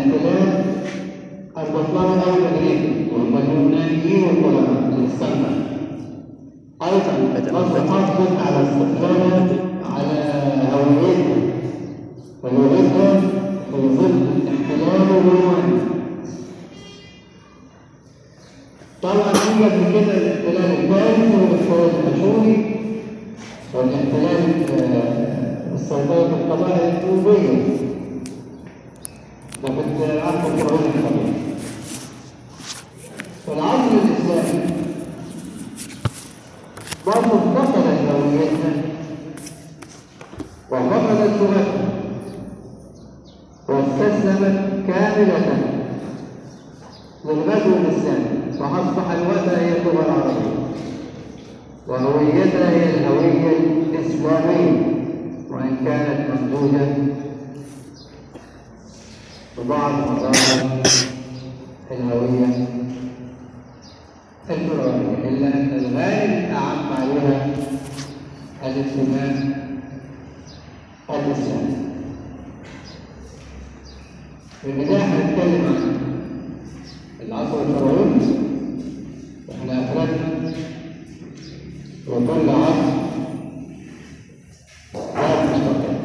اختلاف البطلان أو التغيير وهم اليونانيين والقدماء للسنة أيضا قد تحافظ على استقلالها على هويتها ولغتها في ظل الاحتلال الروماني طبعا يوجد من كده الاحتلال الثالث والاحتلال الاشوري والاحتلال آه، السيطرة القبائل النوبية ده في العهد الفرعوني القديم في العصر الإسلامي برضه فقدت هويتها وفقدت لغتها واستسلمت كاملة للغزو الإسلامي فأصبح لغتها هي اللغة العربية وهويتها هي الهوية الإسلامية وإن كانت ممزوجة ببعض مظاهر الهوية الفرعونية إلا أن الغالب أعم عليها الاهتمام الإسلامي في البداية هنتكلم عن العصر الفرعوني واحنا أفردنا وكل عصر عصر مستقل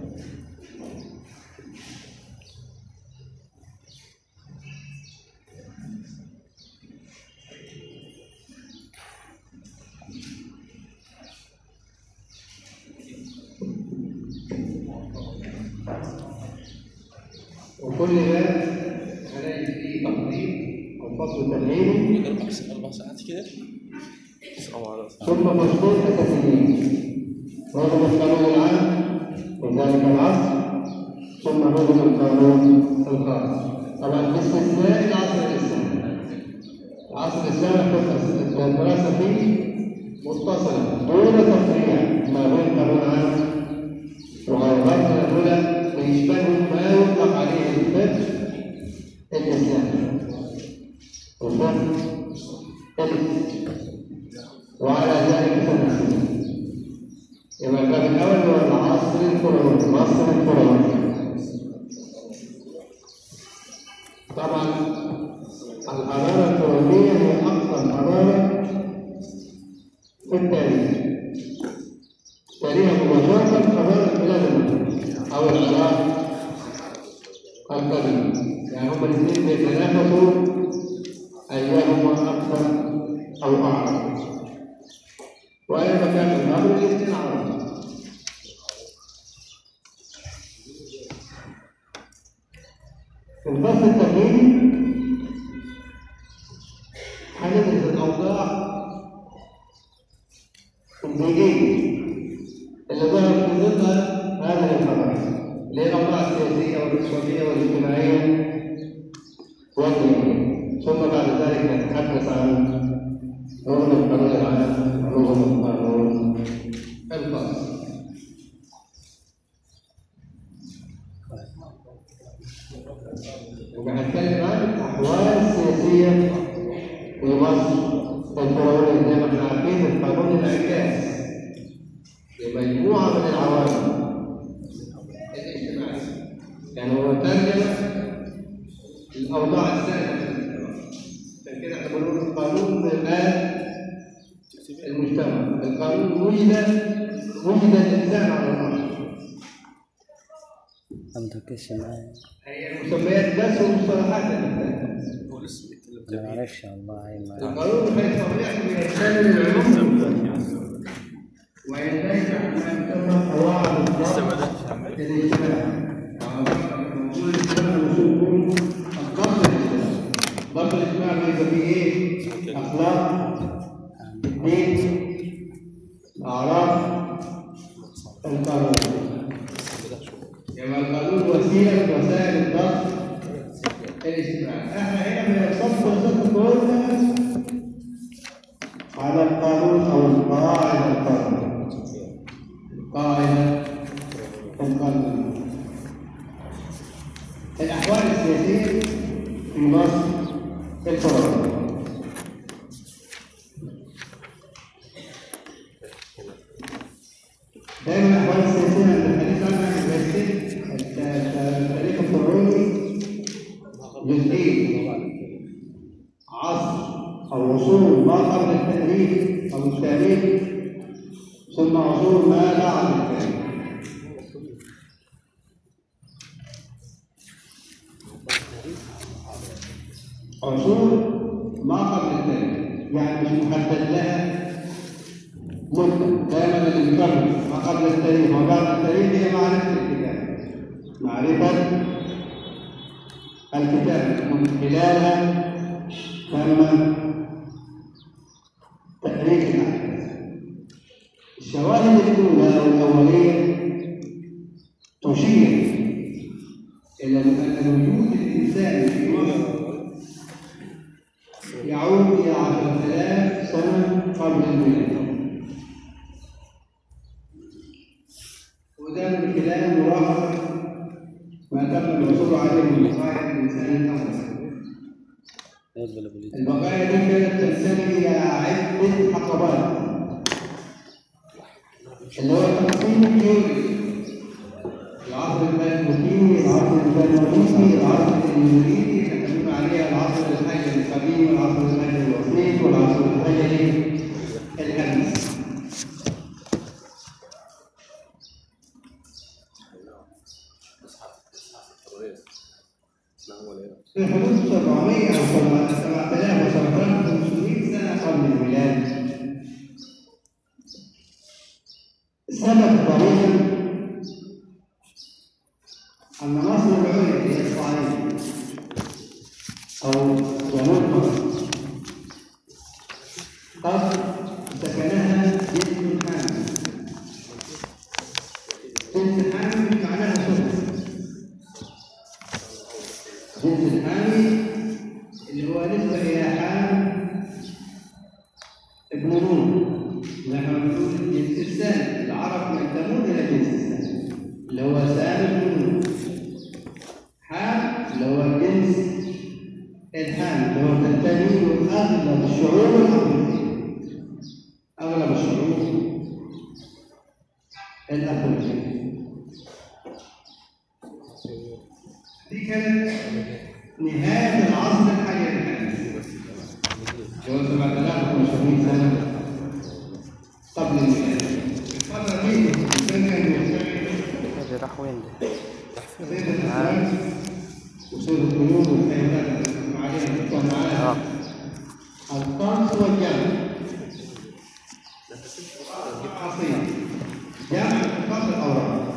وكل ده هنلاقي فيه تقديم او فصل تمهيدي اربع اربع ساعات كده السلام عليكم ثم فصول اساسيين نظم القانون العام وذلك العصر ثم نظم القانون الخاص طبعا باستثناء العصر الاسلامي العصر الاسلامي تبقى الدراسه فيه متصله دون تفريع ما بين قانون عام وغيرات الأولى ويشبه ما يطلق عليه الفقه الإسلامي الفقه الإسلامي وعلى ذلك سنسير يبقى الباب الأول هو العصر الفرعوني العصر الفرعوني طبعا الحضارة الفرعونية هي أقدم حضارة في التاريخ تاريخ مباشرة حضارة بلاد المغرب أو العراق القديم يعني هما الاثنين بيتنافسوا أيهما أكثر أو أعظم وأي مكان في المغرب الاثنين عرب في الفصل التمهيدي هندرس الأوضاع البيئية اللي ظهر في ضمن هذه الحضارة اللي هي الأوضاع السياسية والاقتصادية والاجتماعية والدينية ثم بعد ذلك نتحدث عن نظم القانون العام ونظم القانون الخاص وهنتكلم عن الأحوال السياسية في مصر الفرعونية زي ما احنا عارفين القانون الانعكاس لمجموعة من العوامل الاجتماعية يعني هو ترجمة الأوضاع السائدة في المجتمع عشان كده احنا بنقول القانون الآن المجتمع القانون وجد وجد الإنسان على الأرض ما تركزش معايا هي المسميات بس ومصطلحات الإنسان هو لسه بيتكلم انا ما اعرفش والله هاي ما القانون حيث يحمي الإنسان من العلوم وينتهي عن ما يسمى قواعد لسه ما الضبط بدأش عمال الاجتماع موضوع الاجتماع الوصول كله الضبط الاجتماعي الضبط الاجتماعي بيبقى فيه ايه؟ اخلاق دين اعراف القانون يبقى القانون وسيله من وسائل الضبط الاجتماعي احنا هنا من الضبط والضبط كلها على القانون او القواعد القانون قاعدة القانون الأحوال السياسية في مصر الفرعونية دائما الأحوال السياسية عند الحديث عنها في التاريخ الفرعوني عصور ما قبل التاريخ يعني مش محدد لها مدة دائما اللي بيقرر ما قبل التاريخ وما بعد التاريخ هي معرفة الكتاب معرفة الكتاب من خلالها تم تأريخ الأحداث الشواهد الأولى والأولية تشير إلى أن الوجود الإنساني في مصر يعود إلى عشرة آلاف سنة قبل الميلاد وده من خلال ملاحظة ما تم الوصول عليه من بقايا الإنسان الأول يقبل ابو اليد البقايا دي كانت تنتمي إلى عدة حقبات اللي هو التقسيم الجيولوجي العصر البيزنطيني العصر البيزنطيني العصر الإنجليزي اللي بنقول عليها العصر الحجري القديم والعصر الحجري الوسيط والعصر الحجري الحديث في حدود 700 أو 7500 سنة قبل الميلاد سبب ضروري أن مصر العليا هي الصعيد أو جنوب مصر قد سكنها جنس حامل جنس حامل معناها سنة جنس الحامي اللي هو نسبة إلى حام ابن نون نحن نقول الجنس الثاني العرب ينتمون إلى الجنس الثاني اللي هو سام ابن نون حام اللي هو الجنس الحام اللي هو تنتمي له أغلب الشعوب الأفريقية أغلب الشعوب الأفريقية دي كانت نهاية العصر الحجري الحديث اللي هو 7500 سنة قبل الميلاد الفترة دي الإنسان كان بيستخدم هذا راح وين ده؟ صيد الأسماك وصيد الطيور والحيوانات اللي بنسمع عليها تدخل معاها الطرس والجمع حصير جمع فقط الأوراق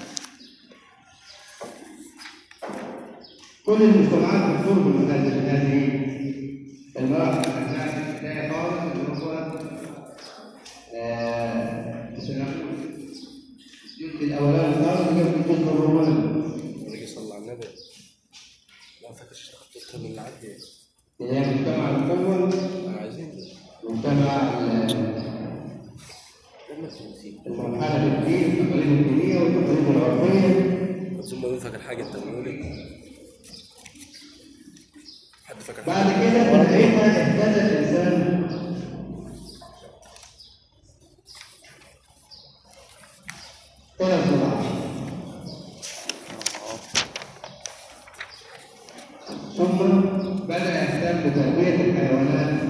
كل المجتمعات بتمر بمثل هذه المراحل الأساسية في البداية خالص اللي هو آه، تسلمون الجزء الأولاني خالص اللي هو الجزء الروماني النبي صلى على النبي لا فاكرش تخطيط من العدي اللي هي المجتمع الأول عايزين مجتمع ال- لما تنسي المرحلة الدين التقاليد الدينية والتقاليد العرفية ثم يقول فاكر حاجه انت بتقولي حد فاكر بعد حاجه كده بدأت اهتدى الإنسان إلى الزراعة ثم بدأ يهتم بتربية الحيوانات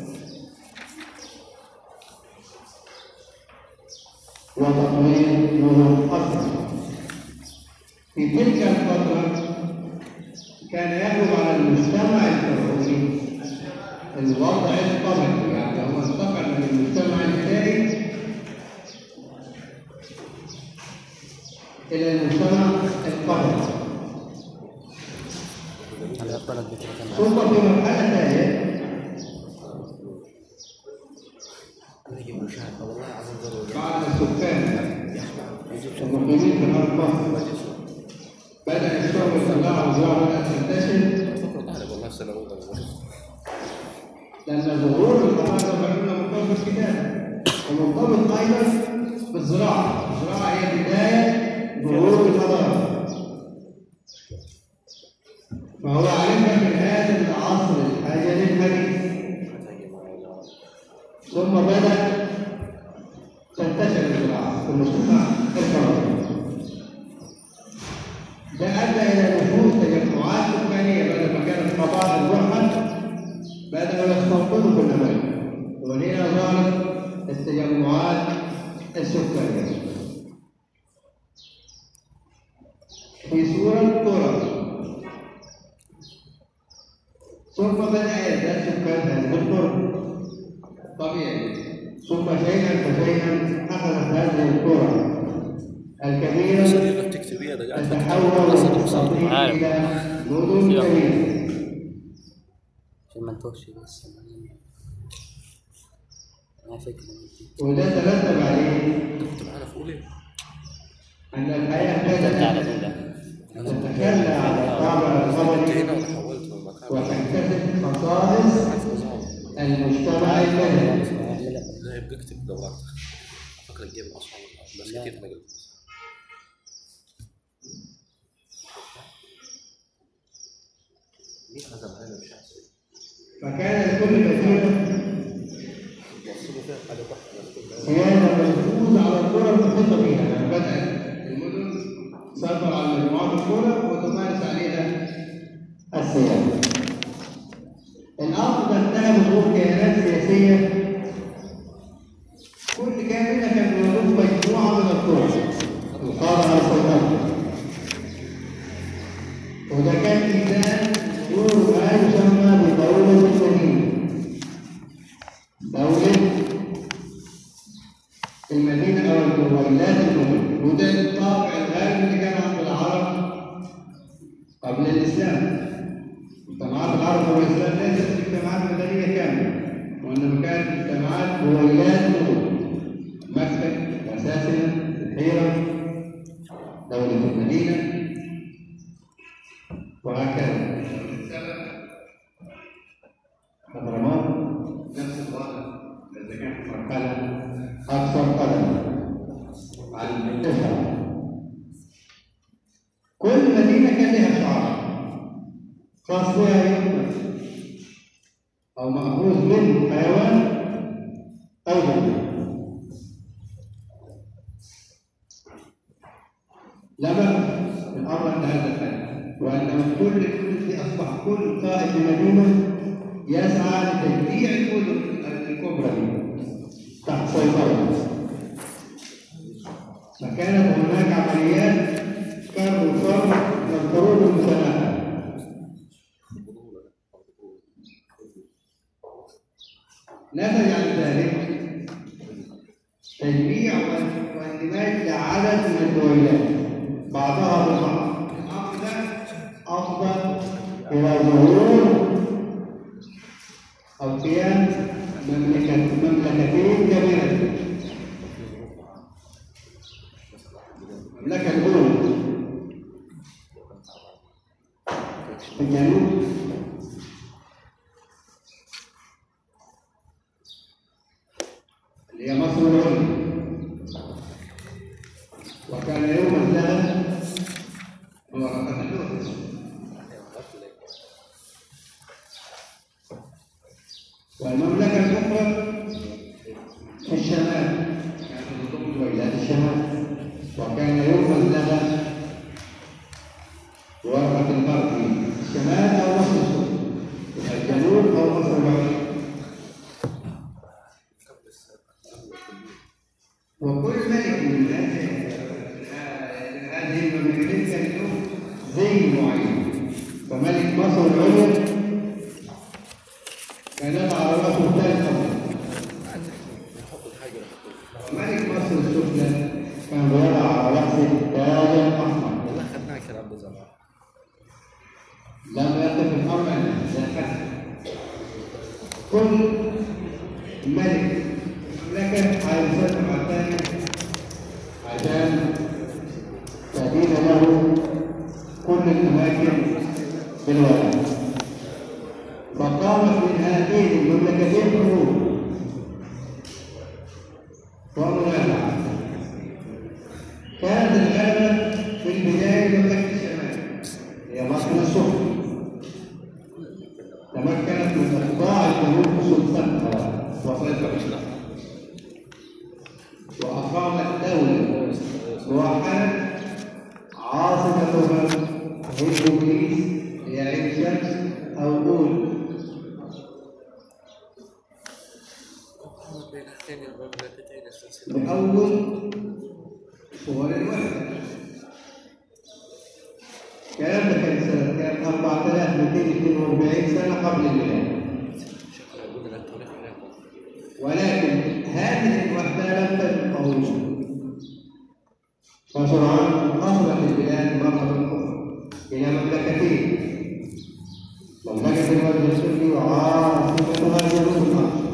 وتطوير نظم أسرع في تلك الفترة كان يغلب على المجتمع الفرعوني الوضع الطبقي يعني هو انتقل من المجتمع البدائي إلى المجتمع الطبقي على البلد بتاعتنا ثم في مرحلة ثانية نجيب مشاهد والله العظيم ضروري بعد السكان المقيمين في أرض مصر بدأ الشغل يطلع وزارة بدأت تنتشر فكرة طالب والله في سنه اولى والله. لأن ظهور الحضارة بعلمنا مرتبط بالكتابة ومرتبط أيضا بالزراعة، الزراعة هي بداية ظهور الحضارة. فهو عرفها من هذا العصر الحجري الحديث هتيجي معايا ثم بدأ تنتشر الزراعة في المجتمع الفرنسي. ده أدى إلى نفوذ تجمعات سكانية بدل ما كانت قبائل وحد بدأوا يستوطنوا في الأماكن وهنا ظهرت التجمعات السكانية في صورة قرى ثم ثم بدأ يزداد سكانها بالقرب طبيعي ثم شيئا فشيئا أخذت هذه القرى الكبيرة صديقك تكتبي انا قاعد تتحول وتستطيع عارف. إلى مدن يلا. كبيرة عشان ما نتوهش بس ما فكرة وده ترتب عليه كنت معانا في اولى أن الحياة ده على ابتدت طول ده تتخلى عن الطابع كنت الخبري هنا وانا حولت من مكان وتكتسب خصائص عارف نظام المجتمع المدني هعملها لا يبقى اكتب دورات فكرة تجيب اصلا بس كتير انا قلت مين هذا معانا مش عارف فكان لكل مدينة وصلوا فيها حاجة واحدة سيادة ملحوظ على القرى المحيطة بها يعني بدأت المدن تسيطر على مجموعات القرى وتمارس عليها السيادة الأرض ذاتها بظهور كيانات سياسية كل كيان منها كان بيضم مجموعة من القرى القادة على السيطرة وده كان ميزان دور ما يسمى بدولة المدينة دولة المدينة أو الولايات المدن وده الطابع الغالب اللي كان عند العرب قبل الإسلام مجتمعات العرب قبل الإسلام ليست مجتمعات مدنية كاملة وإنما كانت مجتمعات ولايات مدن مكة وساسنة الحيرة دولة المدينة وهكذا حضرموت نفس الوضع إذا كانت مرحلة أكثر قدما على المنتشرة كل مدينة كان لها شعار خاص بها يمكن أو مأخوذ من حيوان أو جماد لا بأس الأمر عند هذا الحد وأن كل كل أصبح كل قائد لمدينة يسعى لتجميع المدن الكبرى دي تحت سيطرة فكانت هناك عمليات كان الفرد والقرون المتناهية نتج عن ذلك تجميع واندماج لعدد من الدولات بعضها ببعض الامر ده افضل الى ظهور او قيام مملكه مملكتين كبيرتين المملكه الاولى في الجنوب اللي هي مصر العليا وكان يوما لها ورقة اللوح والمملكة الأخرى في الشمال كانت تضم ولايات الشمال وكان يوما لها ورقة الغرب في الشمال أو مصر السفلى الجنوب أو مصر العليا وكل ملك من هذه هذه المملكتين كان له زي معين فملك مصر العليا كان يضع على راسه تاج ابيض وملك مصر السفلى كان بيضع على راسه تاج احمر والله خدناها الكلام ده زمان لم يقف الامر عند ذلك كل ملك مملكه عايز يسلم على الثاني عشان تدين له كل الاماكن بالولاء فقامت من هاتين المملكتين حروب ومنازعات كانت الغلبه في البدايه مملكه الشمال هي مصر السفلى تمكنت من اخضاع الجنوب سلطتها وسيطرتها واقامت دوله موحده عاصمتها هيبوكليس هي عين شمس او اول بين هاتين المملكتين السلسلة بأول صور الوحدة الكلام ده كان سنة كام؟ 4242 سنة قبل الميلاد شكله يقول لك التاريخ هناك ولكن هذه الوحدة لم تكن قوية فسرعان انقسمت البلاد مرة أخرى إلى مملكتين مملكة الوجه السفلي وعاصمتها جنوب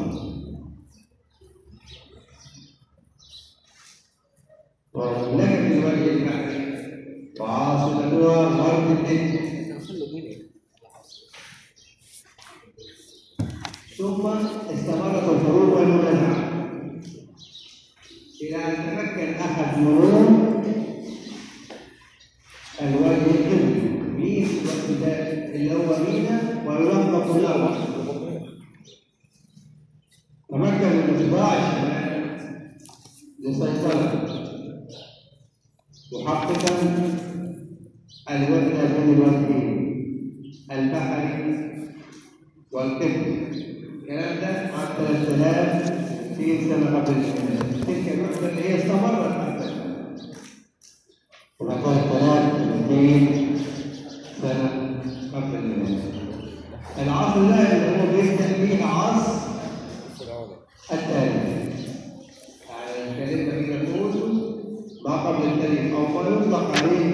ومملكة الوجه البحري وعاصمتها غرب الدنيا خلوا مين ايه؟ ثم استمرت الحروب والمنازعات إلى أن تمكن أحد ملوك الوجه الكبري مين الوقت ده اللي هو مينا ويلقب له تمكن من إخضاع الشمال لسيطرة محققا الوحدة بين الوجهين البحري والقبط الكلام ده عن 3000 سنة قبل الميلاد تلك الوحدة اللي هي استمرت حتى وبعد 3200 سنة قبل الميلاد العصر ده اللي هو بيبدأ فيه عصر فرعوني التاريخ يعني الكلمة كده نقول ما قبل التاريخ أو ما يطلق عليه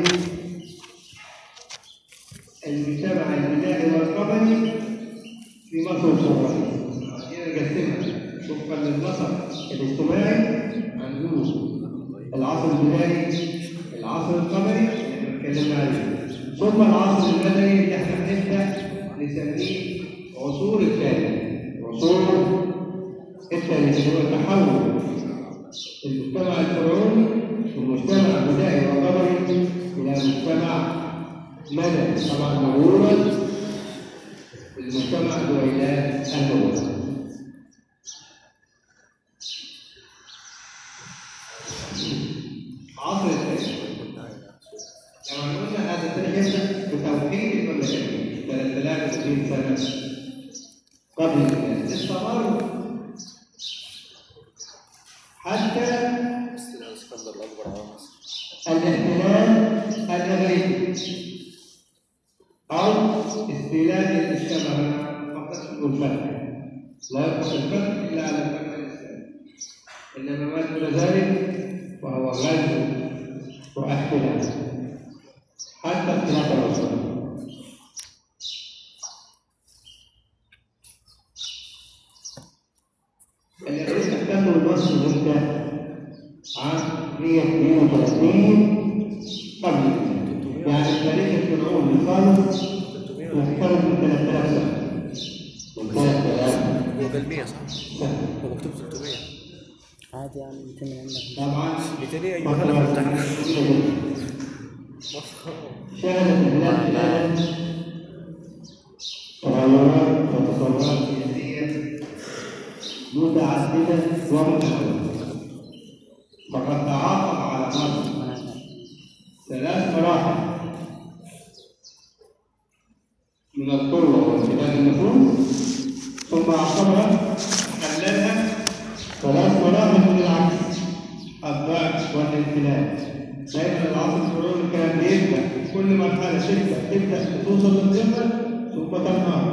المجتمع البدائي والقبلي في مصر الصغرى هنا نقسمها وفقا للنسق الاجتماعي عندنا العصر البدائي العصر القمري اللي احنا اتكلمنا عليه ثم العصر المدني اللي احنا بنبدا نسميه عصور التاريخ عصور التاريخ هو تحول المجتمع الفرعوني المجتمع البدائي والقمري الى مجتمع مدني طبعا مرورا المجتمع دويلات النور عصر التاريخ لما قلنا هذا التاريخ يبدا بتوحيد المملكتين 3200 سنه قبل الميلاد استمر حتى استلام اسكندر الاكبر على مصر الاحتلال الاغريقي او استيلاد الشبه فقط الفتح لا يطلق الفتح الا على الفتح الاسلامي انما ما دون ذلك وهو غزو واحتلال حتى اختلاف الرسول الإغريق احتلوا مصر مدة عام 132 قبل الميلاد. يعني تاريخ الفرعون الخالص يختلف من 3000 سنة من 3000 هو قال 100 صح؟ سنة هو مكتوب 300 عادي يعني يتم عندك طبعا 200 ايوه هلا فتحنا شهدت البلاد بلاد تغيرات وتطورات سياسية متعددة ومتنوعة فقد تعاقب على مصر ثلاث مراحل من القوة وانتباه النفوس ثم عقبها حللها ثلاث مراحل من العكس الضعف والانفلات دايما العصر الفرعوني كان بيبدا كل مرحله تبدا تبدا توصل للقمه ثم تنهار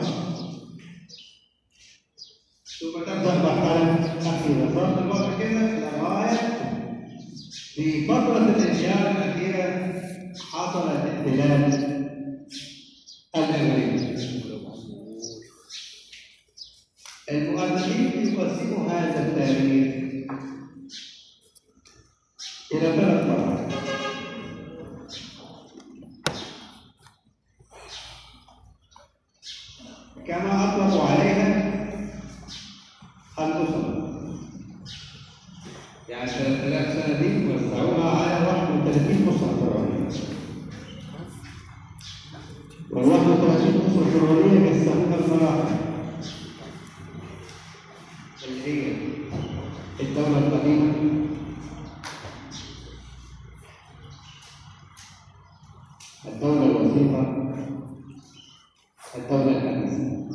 ثم تبدا مرحله اخيره صارت الوضع كده لغايه في فتره الانهيار الاخيره حصل الاحتلال الامريكي المؤرخين يقسموا هذا التاريخ إلى ثلاث مراحل كما أطلقوا عليها الأسرة يعني 3000 سنة دي وزعوها على 31 أسرة فرعونية وال 31 أسرة فرعونية قسموها المراحل اللي هي الدولة القديمة الدولة الوسيطة الدولة الحديثة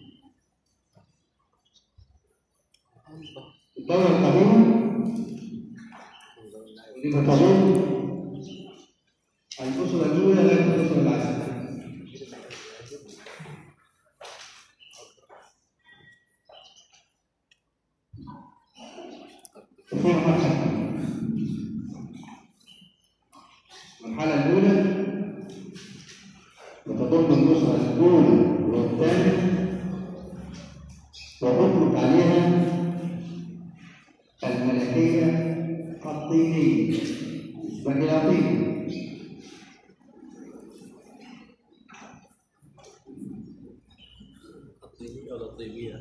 الدولة القديمة ودي بتضم الأسرة الأولى ليست الأسرة العسكرية الأولى والثانية وأطلق عليها الملكية الطينية نسبة إلى طين الطيبية ولا الطيبية؟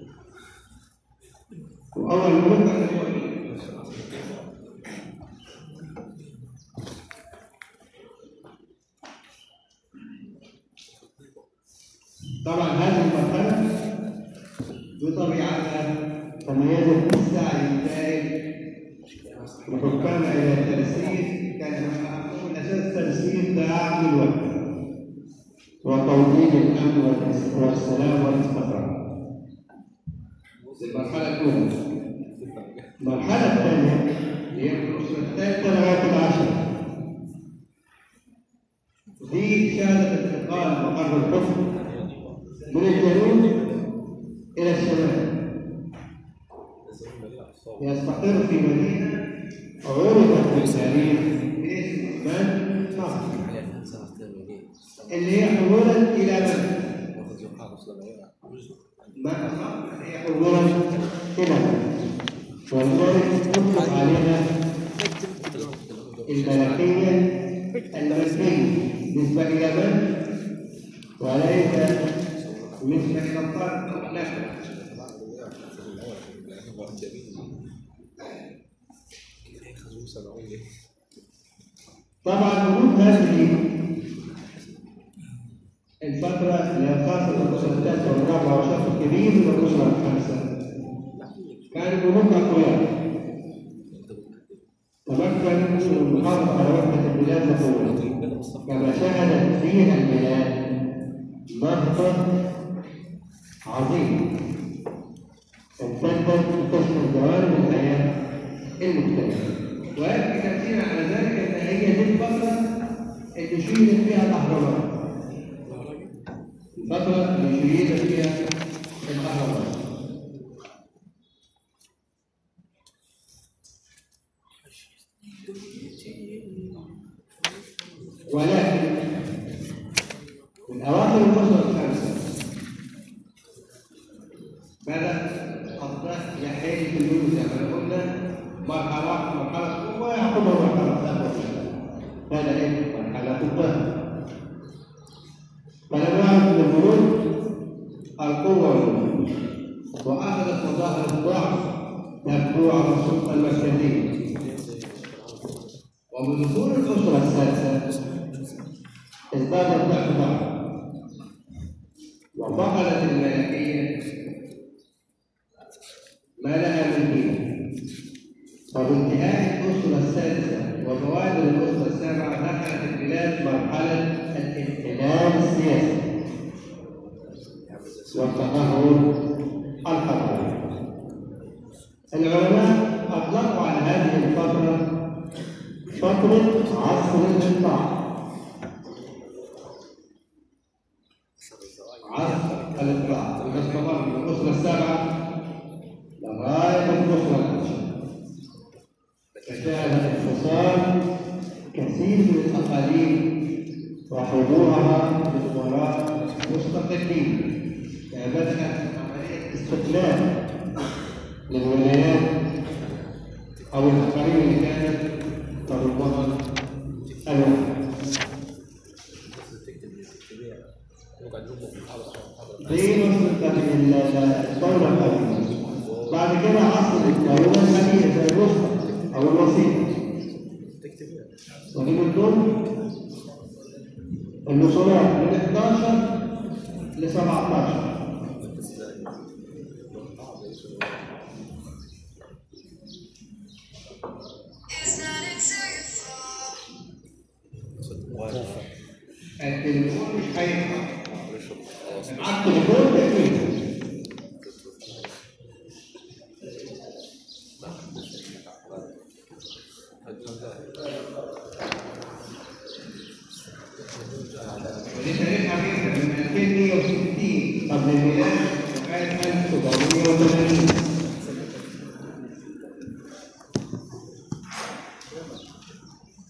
وأول ملك الأولي طبعا هذه المرحلة بطبيعتها تميزت بالسعي الدائم وحكام إلى الترسيم كان معهم أساس الترسيم تعامل الوقت وتوطين الأمن والس- والسلام والاستقرار. المرحلة الأولى. المرحلة الثانية هي من الأسرة الثالثة لغاية العاشرة. دي شهادة انتقال مقر الحكم من الجنوب إلى الشمال. يستقر في مدينة عرفت في التاريخ باسم من؟ مصر. عليها سنة التلميذين اللي هي حولا إلى من؟ وقد يقال أصلا ما أصاب هي حولا إلى من؟ ولذلك نطلق عليها الملكية الملكية نسبة إلى من؟ وليس نسبة إلى الطرف لا طبعا وجود هذه الفترة اللي هي خاصة بالأسرة الثالثة والرابعة وشق كبير من الأسرة الخامسة كانوا ملوك أقوياء تمكنوا من المحافظة على وحدة البلاد وقوتها كما شهدت فيها البلاد نهضة عظيمة امتدت وتشمل جوانب الحياة المختلفة ويكفي تأثير على ذلك أن هي دي الفترة اللي شيدت فيها الأهرامات الفترة اللي شيدت فيها الأهرامات ولكن من أواخر الأسرة الخامسة بدأ أصبح يحيي في اليونس كما قلنا مرحلة مرحلة ويعقب مرحلة ثالثة هذا إيه؟ مرحلة الظهر فلم يعد من الملوك القوة والملك وأخذت مظاهر الضعف تبدو على السلطة المركزية ومن دخول الأسرة السادسة ازداد الضعف ضعفا وفقدت الملكية ما لها من قيمة وبانتهاء الأسرة السادسة وبوادر الأسرة السابعة دخلت البلاد مرحلة الانحلال السياسي والتدهور الحضاري العلماء أطلقوا على هذه الفترة فترة عصر الإقطاع عصر الإقطاع واستمر من الأسرة السابعة لغاية الأسرة العاشرة فشهد انفصال كثير من الأقاليم وحضورها من وراء مستقلين يعني بدأت عملية استقلال للولايات أو الأقاليم اللي كانت تضمها الوحدة دي نصر الدولة القديمة بعد كده عصر الدولة الحديثة زي الوسطى أو الوسيطة ودي من ضمن الوصولات من 11 ل 17 التليفون مش هينفع معاك تليفون تقفل ودي تاريخها كده من 2160 قبل الميلاد لغايه 1780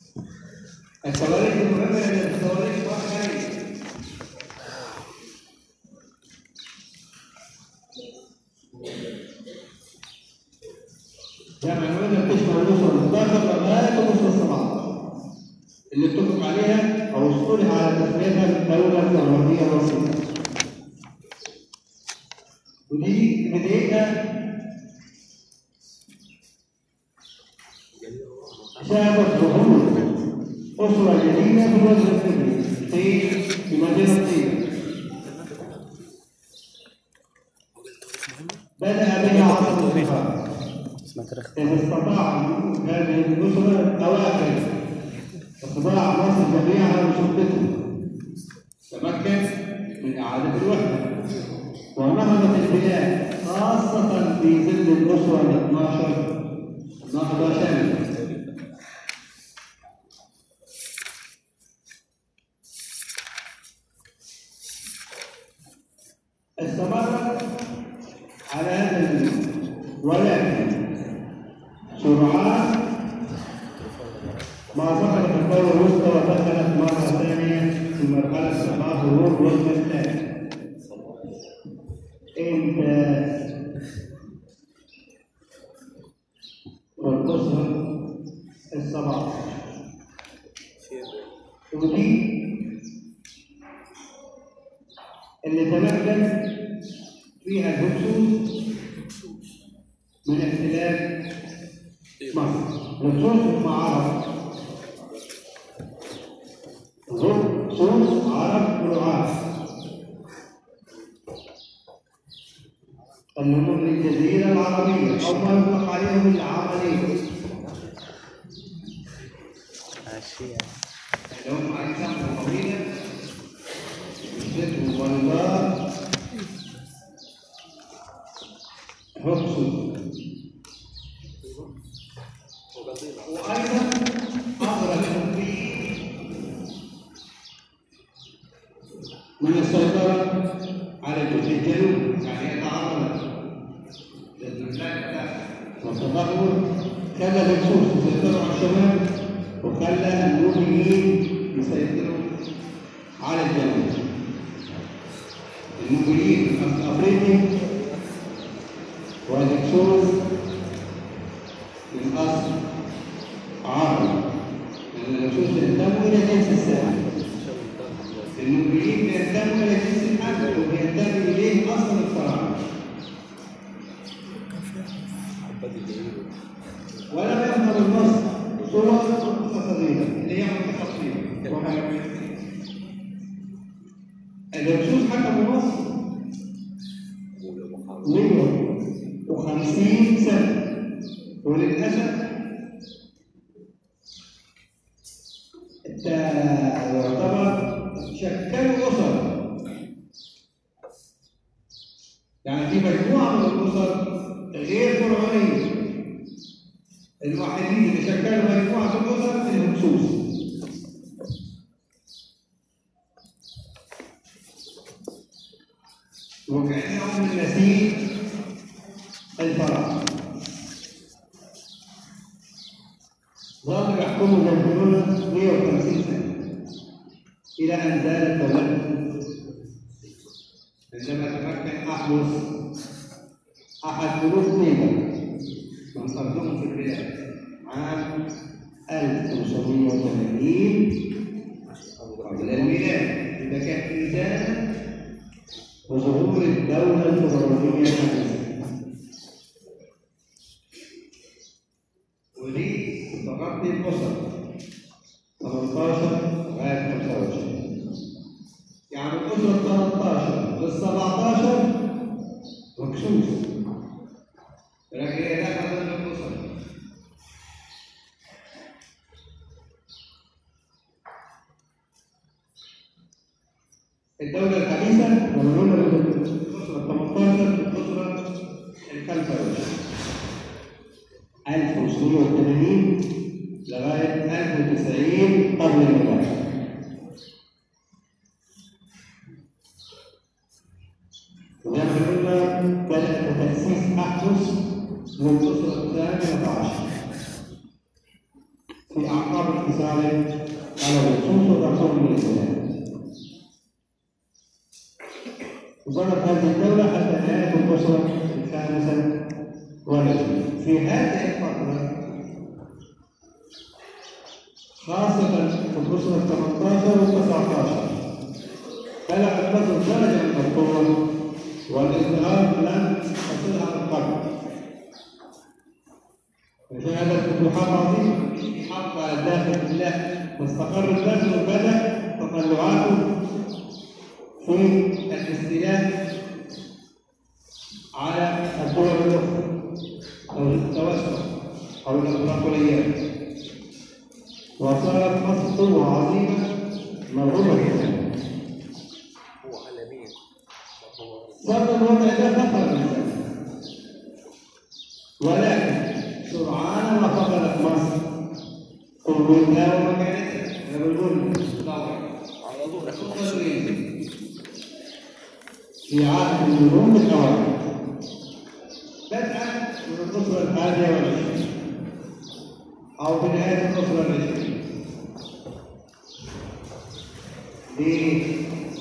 التواريخ المهمة لأن التواريخ واحدة يعني قلنا بتشمل الاسره 11 لغايه الاسره 17 اللي اتفق عليها او اصطلح على تسميتها بالدوله السعوديه الوسيطه ودي بدايتها شهدت ظهور أسرة جديدة في الوجه الفكري في في مدينة طيبة بدأ بها عصر الخفاء اسمها تاريخ إذ استطاع هذه الأسرة أواخر إخضاع مصر جميعها لسلطته تمكن من إعادة الوحدة ونهضت البلاد خاصة في ظل الأسرة ال 12 نهضة شاملة استمرت على هذا النمط ولكن سرعان ما ظهرت الدولة الوسطى ودخلت مرة ثانية في مرحلة استقرار ظهور الوطن الثاني. انت والأسرة السبعة ودي اللي تمكن فيها الهكسوس من احتلال مصر هكسوس مع عرب هكسوس عرب رعاة اللي هم من الجزيرة العربية أو ما يطلق عليهم العملية عشية اللي هم أجسام طويلة مثل بيضاء هكسوس وأيضا أخرج في من السيطرة على جزء الجنوب يعني يتعرض للمملكة والتطور خلى الهكسوس يسيطروا على الشمال وخلى النوبيين يسيطروا على الجنوب النوبيين الأفريقي والهكسوس من أصل عربي لأن الهكسوس ينتموا إلى جنس الساحل النوبيين بينتموا إلى جنس الحمل وبينتمي إليه أصل الفراعنة ولم يظهر النص صور متصلين اللي هي متخصصين الهكسوس حكموا مصر 150 سنة وللأسف انت يعتبر شكلوا أسر يعني في مجموعة من الأسر غير فرعونية الوحيدين اللي شكلوا مجموعة من الأسر الهكسوس وكأنهم من نسيج الفراعنة ظلوا يحكموا جنبنا 150 سنة إلى أن زالت دولتهم عندما تمكن أحدث أحد ملوك طيبة من صدهم في البلاد عام 1980 قبل الميلاد إذا كان ميزانا وظهور الدولة الفرعونية الحديثة ودي تغطي الأسر 18 لغاية 25 يعني الأسرة 13 لل 17 مكسوس لكن هي داخل ضمن الأسر الدولة الحديثة ممنونة للأسرة 18 للأسرة ال 25 1580 لغاية 1090 قبل الميلاد وزي ما قلنا بدأ بتأسيس أحدث للأسرة الثانية عشر في أعقاب اتصال على الرسول والرسول من الإسلام ظلت هذه الدولة حتى نهاية الأسرة الخامسة والعشرين في هذه الفترة خاصة في الأسرة 18 و 19 بلغت مصر درجة من القوة والازدهار لم تصلها من قبل وشهدت فتوحات عظيمة حق داخل الله واستقر البلد وبدأ تطلعاته في الاستيلاء على الدول الأخرى أو التوسع أو الإمبراطوريات وصارت مصر قوة عظيمة مرغوبة جدا هو على مين؟ هو صار الوضع ده خطر بالنسبة ولكن سرعان ما فقدت مصر قوتها ومكانتها احنا بنقول طبعا على طول في عهد النجوم الأوائل بدءا من الأسرة الحادية والعشرين أو بنهاية الأسرة العشرين ليه؟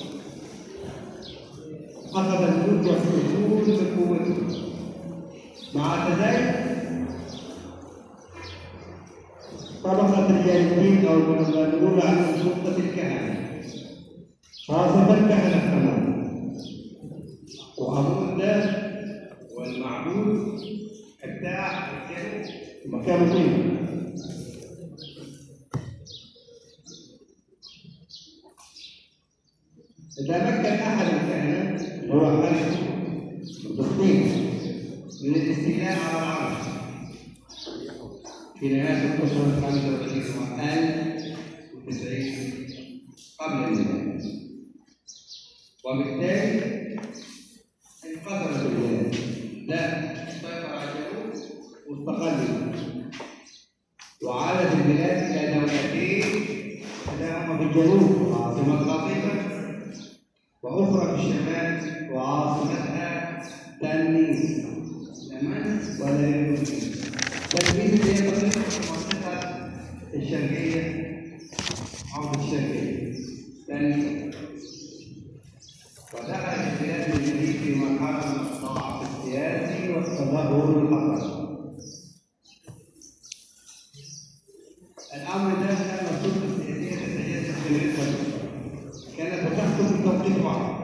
أخذ الملوك يحكمون بقوته مع ذلك طبقة رجال الدين أو ما نقول عنهم سلطة الكهنة خاصة الكهنة كمان وأبو ده والمعبود بتاع الكهنة مكان فين؟ تمكن أحد الكهنة اللي هو الملك الدخين من الاستيلاء على العرش في نهاية الأسرة الخامسة والعشرين وألف وتسعين قبل الميلاد وبالتالي انقسمت البلاد لا سيطر على الجنوب واستقلوا وعادت البلاد إلى دولتين إحداهما في الجنوب عاصمة قاطبة وأخرى في الشمال وعاصمتها تلميذ تمام ولا يمكن تلميذ اللي هي منطقة المنطقة الشرقية أو الشرقية تلميذ ودخلت البلاد الجديد في مرحلة من الضعف السياسي والتدهور الحضاري الأمر ده كان السلطة السياسية تتجسد في الإسلام كانت بتحكم في توقيت واحد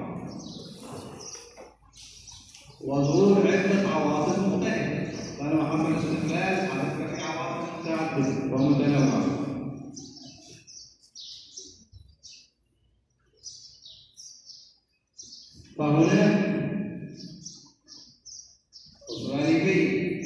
وظهور عدة عواصف مختلفة قال محمد الاستقلال على فكرة في عواصف متعددة ومتنوعة فهناك غالبية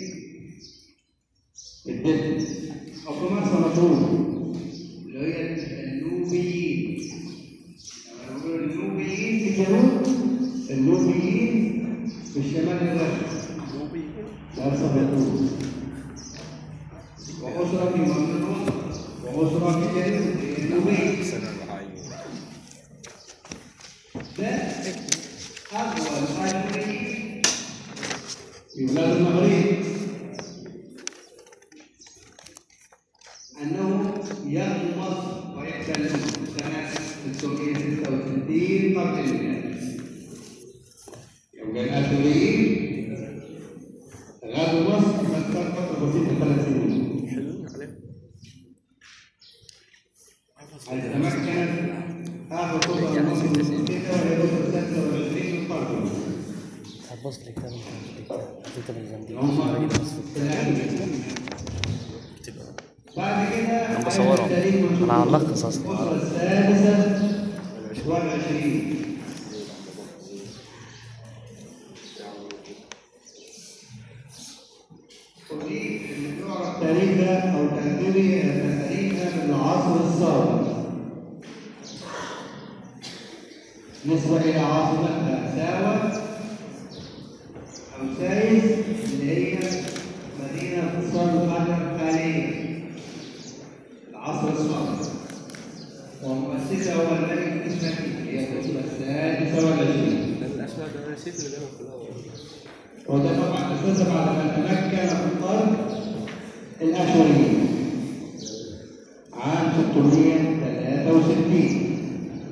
الدل أو كما سنقول اللي هي النوبيين لما نقول النوبيين في الجنوب النوبيين في الشمال الغربي لا سبقوا وأسرة في منطقة وأسرة في الجنوب النوبيين سنة العين ده أول أجري في بلاد المغرب أنه يغزو مصر ويحتل سنة 666 قبل الميلاد يبقى الآثوريين غزوا مصر مسار فترة بسيطة ثلاث سنين حلوين عليهم حيث تمكنت آخر خطوة مصر من تلك وهي الأسرة 26 من قرن هتبص لي كتاب الكتاب الكتاب الجنبي هم في العلم تبقى بعد كده أنا بصورهم. أنا هنلخص أصلا. الأسرة السادسة والعشرين ودي اللي تعرف تاريخها أو تأثيرها تأثيرها من العصر السابق نسبة إلى عاصمتها ساوة أو سايس اللي هي مدينة صن القاهرة الحالية العصر الصالح ومؤسسها هو الملك الإسلامي هي الأسرة السادسة والعشرين لأن الأسماء ده أنا نسيت اللي جابهم في الأول وده طبعا أسسها بعد ما تمكن في القرن الأشوريين عام 663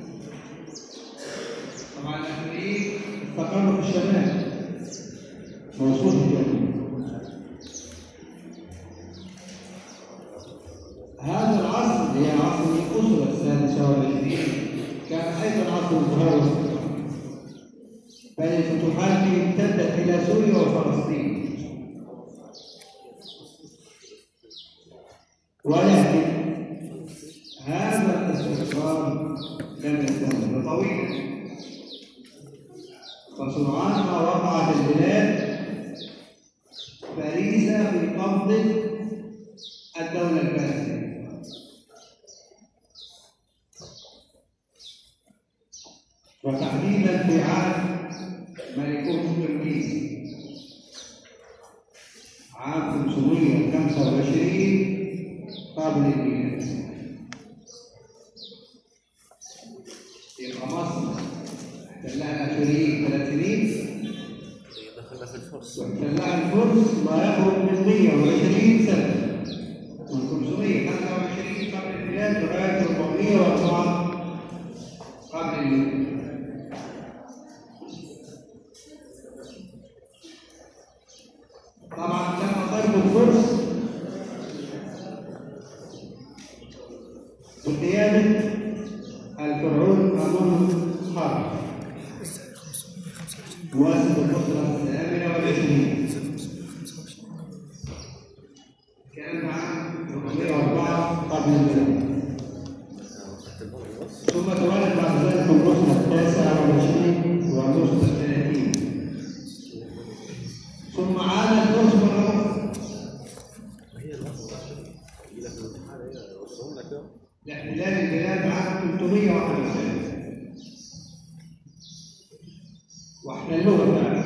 طبعا الأشوريين استقروا في الشمال موصول في الجنوب خط الازهار والاستقامه بل الفتوحات دي امتدت الى سوريا وفلسطين ولكن هذا الاستقرار لم يستمر طويلا فسرعان ما وقعت البلاد فريسة في قبض الدولة الفارسية وتحديدا في عهد ملكوت التركيز عام 525 قبل الميلاد يبقى مصر احتلها الاشوريين ثلاث سنين دخلنا في الفرس واحتلها الفرس ما يقرب من 120 سنه من 525 قبل الميلاد لغايه 404 قبل الميلاد طبعا لما ضربوا الفرس بقيادة الفرعون أمون حرب مواسم الفترة الثامنة والعشرين كان عام 404 قبل الميلاد ثم تولد بعد ذلك النصرة التاسعة والعشرين والنصرة الثلاثين ثم عاد الفرس مرة أخرى هي اللحظه يجي لك الامتحان هي يوصلهم لك ده لاحتلال البلاد عام 371 واحتلوها فعلا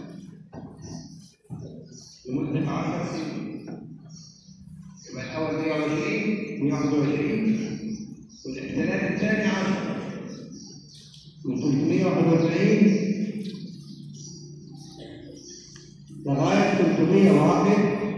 لمدة 10 سنين يبقى الأول 120 121 والاحتلال الثاني 10 من 341 لغاية 301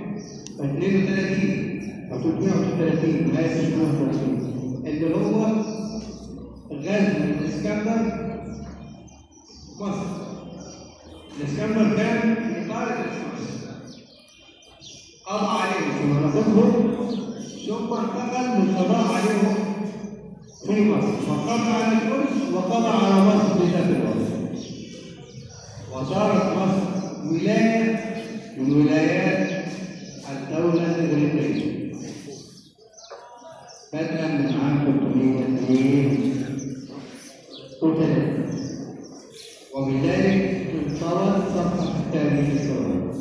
32 أو 330 لغاية 330 اللي هو غزو الإسكندر مصر الإسكندر كان في قارة مصر قضى عليهم في مناطقهم ثم انتقل للقضاء عليهم في مصر فقضى على الفرس وقضى على مصر بذات الوقت وصارت مصر ولاية من ولايات الدولة الإغريقية بدءا من عام 302 وثلاثة وبذلك انطوت صفحة التاريخ السعودي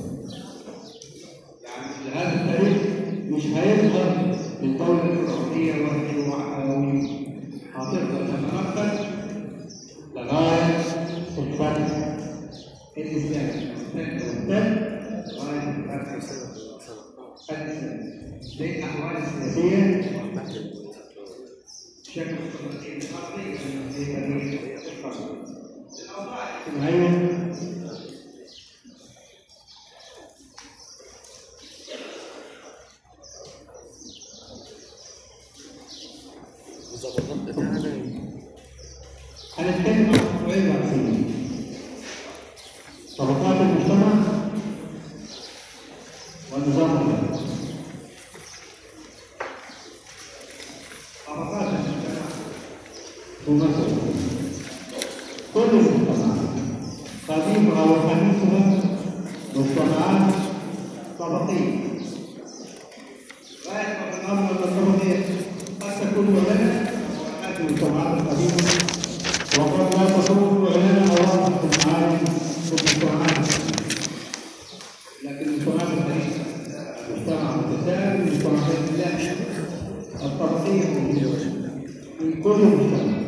يعني هذا التاريخ مش هيظهر للدولة الفرعونية والحيوية هتفضل تتنقل لغاية الفتح الإسلامي والفتح لغاية الفتح الإسلامي زي الأحوال السياسية شكل القضية الأرضي في تاريخ القرن الأوضاع الاجتماعية الضبطات بتاعنا هنتكلم عن موضوعين رئيسيين طبقات المجتمع والنظام الدولي طبقات المجتمع في مصر كل المجتمعات قديمها وحديثها مجتمعات طبقية غاية ما في الأمر أن الطبقية قد تكون لنا وحدات المجتمعات القديمة وقد لا تكون لنا أوراق في المعارف في المجتمعات لكن المجتمعات الحديثة مجتمع متساوي مجتمع لا الطبقية في كل مجتمع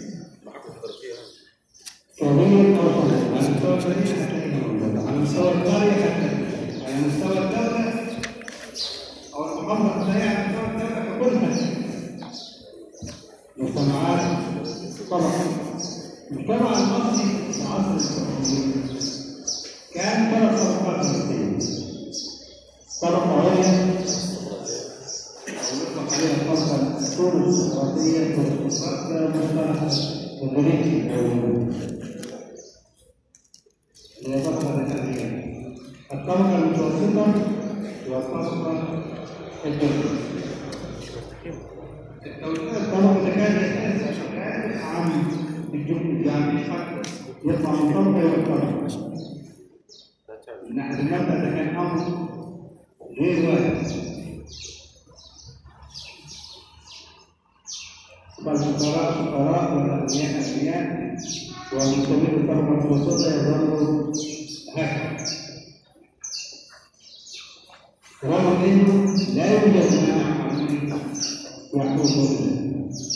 كبير أو صغير على مستوى المدينة حتى هنا على مستوى القرية حتى هنا. على مستوى الدولة أو المحافظة الثانية على مستوى الدولة ككلها مجتمعات طبعا المجتمع المصري في عصر الفرعونية كان ثلاث طبقات رئيسية طبقة عليا أو يطلق عليها الطبقة الأرستقراطية والطبقة مصطلح الغريبي أو هي طبقة ذكرية الطبقة المتوسطة والطبقة الدولية الطبقة اللي كانت أساسا عام في الجمله يعني حتى يطلع من طرف ويطلع لا تعب من ناحيه المبدا ده كان امر غير واحد فالفقراء فقراء والاغنياء اغنياء والمستمر الطبقه المتوسطه يظل هكذا رغم انه لا يوجد مانع قانوني يحكم ذلك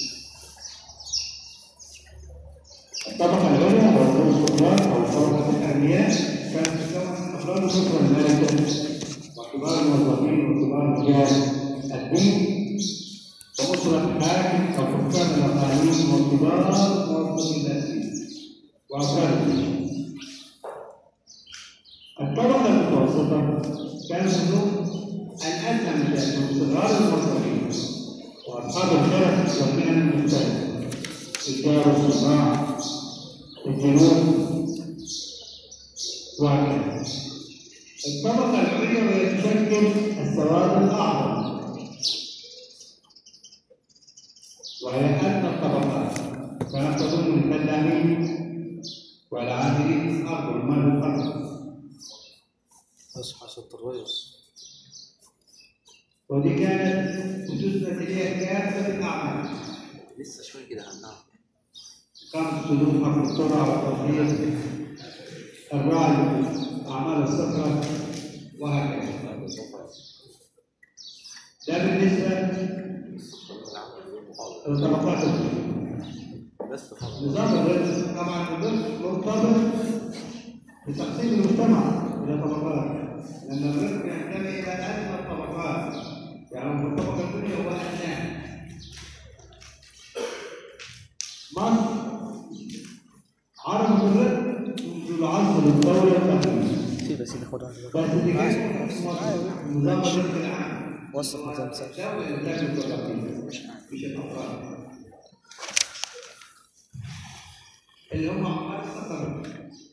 الطبقة العليا أو الأرستقراط أو طبقة الأغنياء كانت تتكون أفراد الأسرة المالكة وكبار الموظفين وكبار رجال الدين وأسرة الحاكم أو حكام الأقاليم وكبار موظفي الأسير وأفراد الجيش. الطبقة المتوسطة كان منهم الأدنى من ذلك صغار الموظفين وأصحاب الخلف والمهن المختلفة التجار والصناع الجنوب وهكذا الطبقة العليا وهي تشكل السواد الأعظم وهي أدنى الطبقات كانت تضم الفلاحين والعاملين في الأرض والمال الأرض اصحى ست الريس ودي كانت تسند إليها كافة الأعمال لسه شوي كده هننام قام السلوك حق القرى والتوفيق الرعي أعمال الصخرة وهكذا ده بالنسبة للطبقات الأخرى. بس فقط نظام الرزق طبعا الرزق مرتبط بتقسيم المجتمع الى طبقات لان الرزق ينتمي الى ادنى الطبقات يعني في الطبقه الدنيا هو ادنى مصر عرفت الرزق منذ العصر الدولي القديم سيبه سيبه خد واحد بس اللي كان نظام الرزق العام وثق ما تنساش الدولة الإنتاج الطبقي مش الأفراد اللي هم أعمال السفر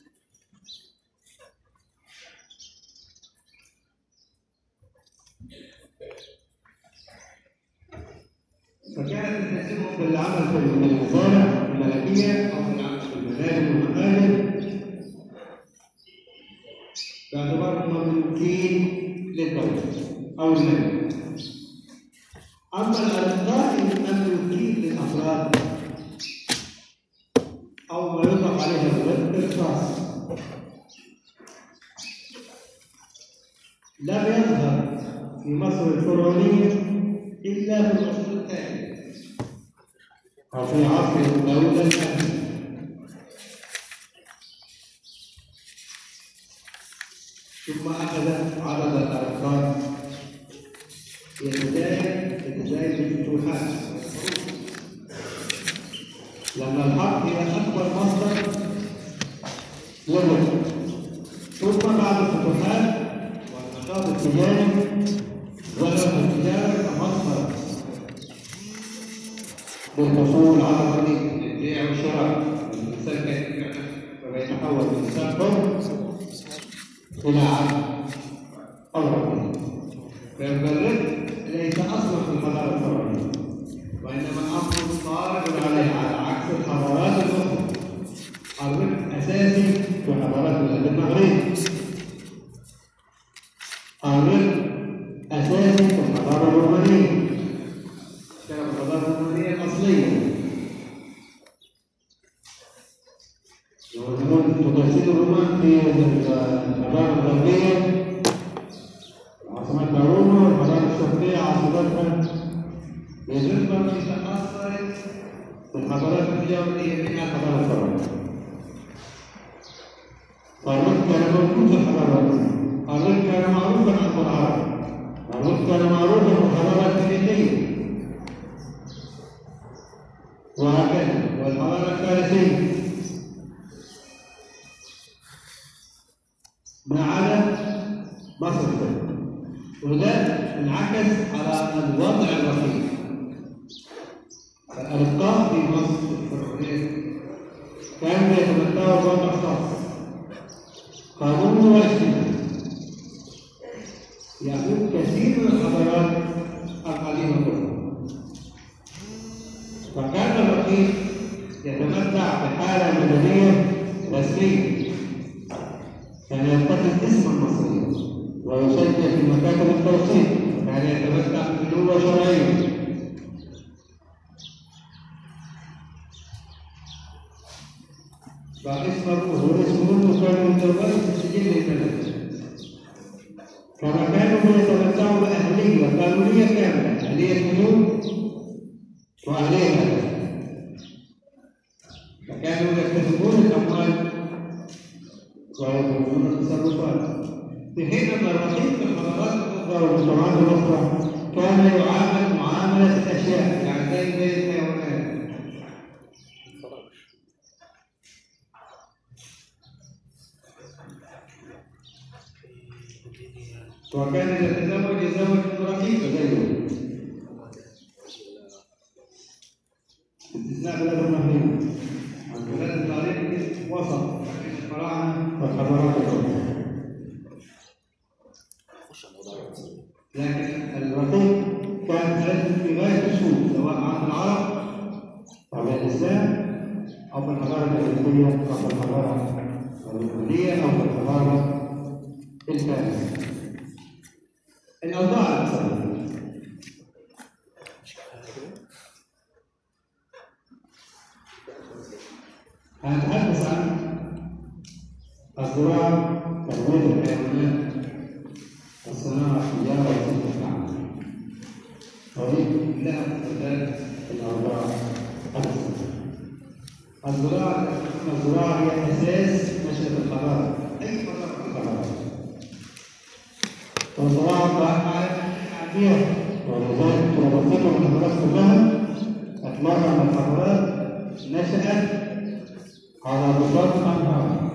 فكانت تناسبهم بالعمل في المزارع الملكية أو بالعمل في المنازل والمخازن باعتبارهم مملوكين للدولة أو الملك أما الأرقاء المملوكين للأفراد أو ما يطلق عليه الإرصاص لم يظهر في مصر الفرعونية إلا في العصر الثاني أو في عصر الدولة الأمنية ثم أخذ عدد الأرقام يتزايد يتزايد بالفتوحات لما الحق هي أكبر مصدر للرزق ثم بعد الفتوحات والنشاط التجاري ظهرت التجارة كمصدر للحصول على الرزق للبيع والشراء الإنسان كان فبيتحول من إنسان حر إلى عبد أو رقيق فيبقى الرزق ليس اصلا في الحضاره الفرعونيه وانما امر طارئ عليها على عكس الحضارات الاخرى الرزق اساسي في حضارات بلاد المغرب الرزق اساسي في الحضاره الرومانيه كانت الحضاره الرومانيه الاصليه يقولون تقاسيم الرومان في الحضاره الغربيه عاصمتها روما والحضارة الشرقية عاصمتها بالنسبة تأثرت بالحضارات اليهودية منها الحضارة الفرعونية. فالرد كان موجود في الحضارة الرد كان معروفا عند العرب الرد كان معروفا في الحضارة الفينيقية وهكذا والحضارة الفارسية ما عدا مصر الفرعونية وده انعكس على الوضع الرقيق الارقام في مصر الفرعونيه كانوا يتمتعوا بوضع خاص قانون واجتماعي يعود كثير من الحضارات القديمه كلها فكان الرقيق يتمتع حالة مدنية رسمية كان يتخذ اسم المصرية ويسجل في مكاتب التوثيق كان يتمتع بقوة شرعية فاسمه هو اسمه كان متوفر في سجل البلد كما كانوا يتمتعوا بأهلية قانونية كاملة أهلية ملوك وأهلية ملك فكانوا يكتسبون الأموال ويقومون التصرفات في حين أن الرقيق في الحضارات الأخرى والمجتمعات الأخرى كان يعامل معاملة الأشياء يعني زي زي الحيوانات وكان يتزوج يتزوج رقيقة زيه استثناء بلاد المهدي البلاد الظالمة وسط بين الفراعنة والحضارات الأخرى لكن الرقيق كان رجل في غاية السوء سواء عند العرب أو الإسلام أو في الحضارة الأوروبية أو في الحضارة اليونانية أو في الحضارة الفارسية الأوضاع الاقتصادية هنتحدث عن الزراعة تربية الحيوانات الصناعة التجارة وصناعة الأعمال وهي لها مختلفات الأوضاع الاقتصادية الزراعة الزراعة هي أساس نشأة الحضارة أي حضارة في الحضارة والزراعة طبعا فيها ولذلك ربطتهم الحضارات كلها أتمنى من الحضارات نشأت على بساط الأنهار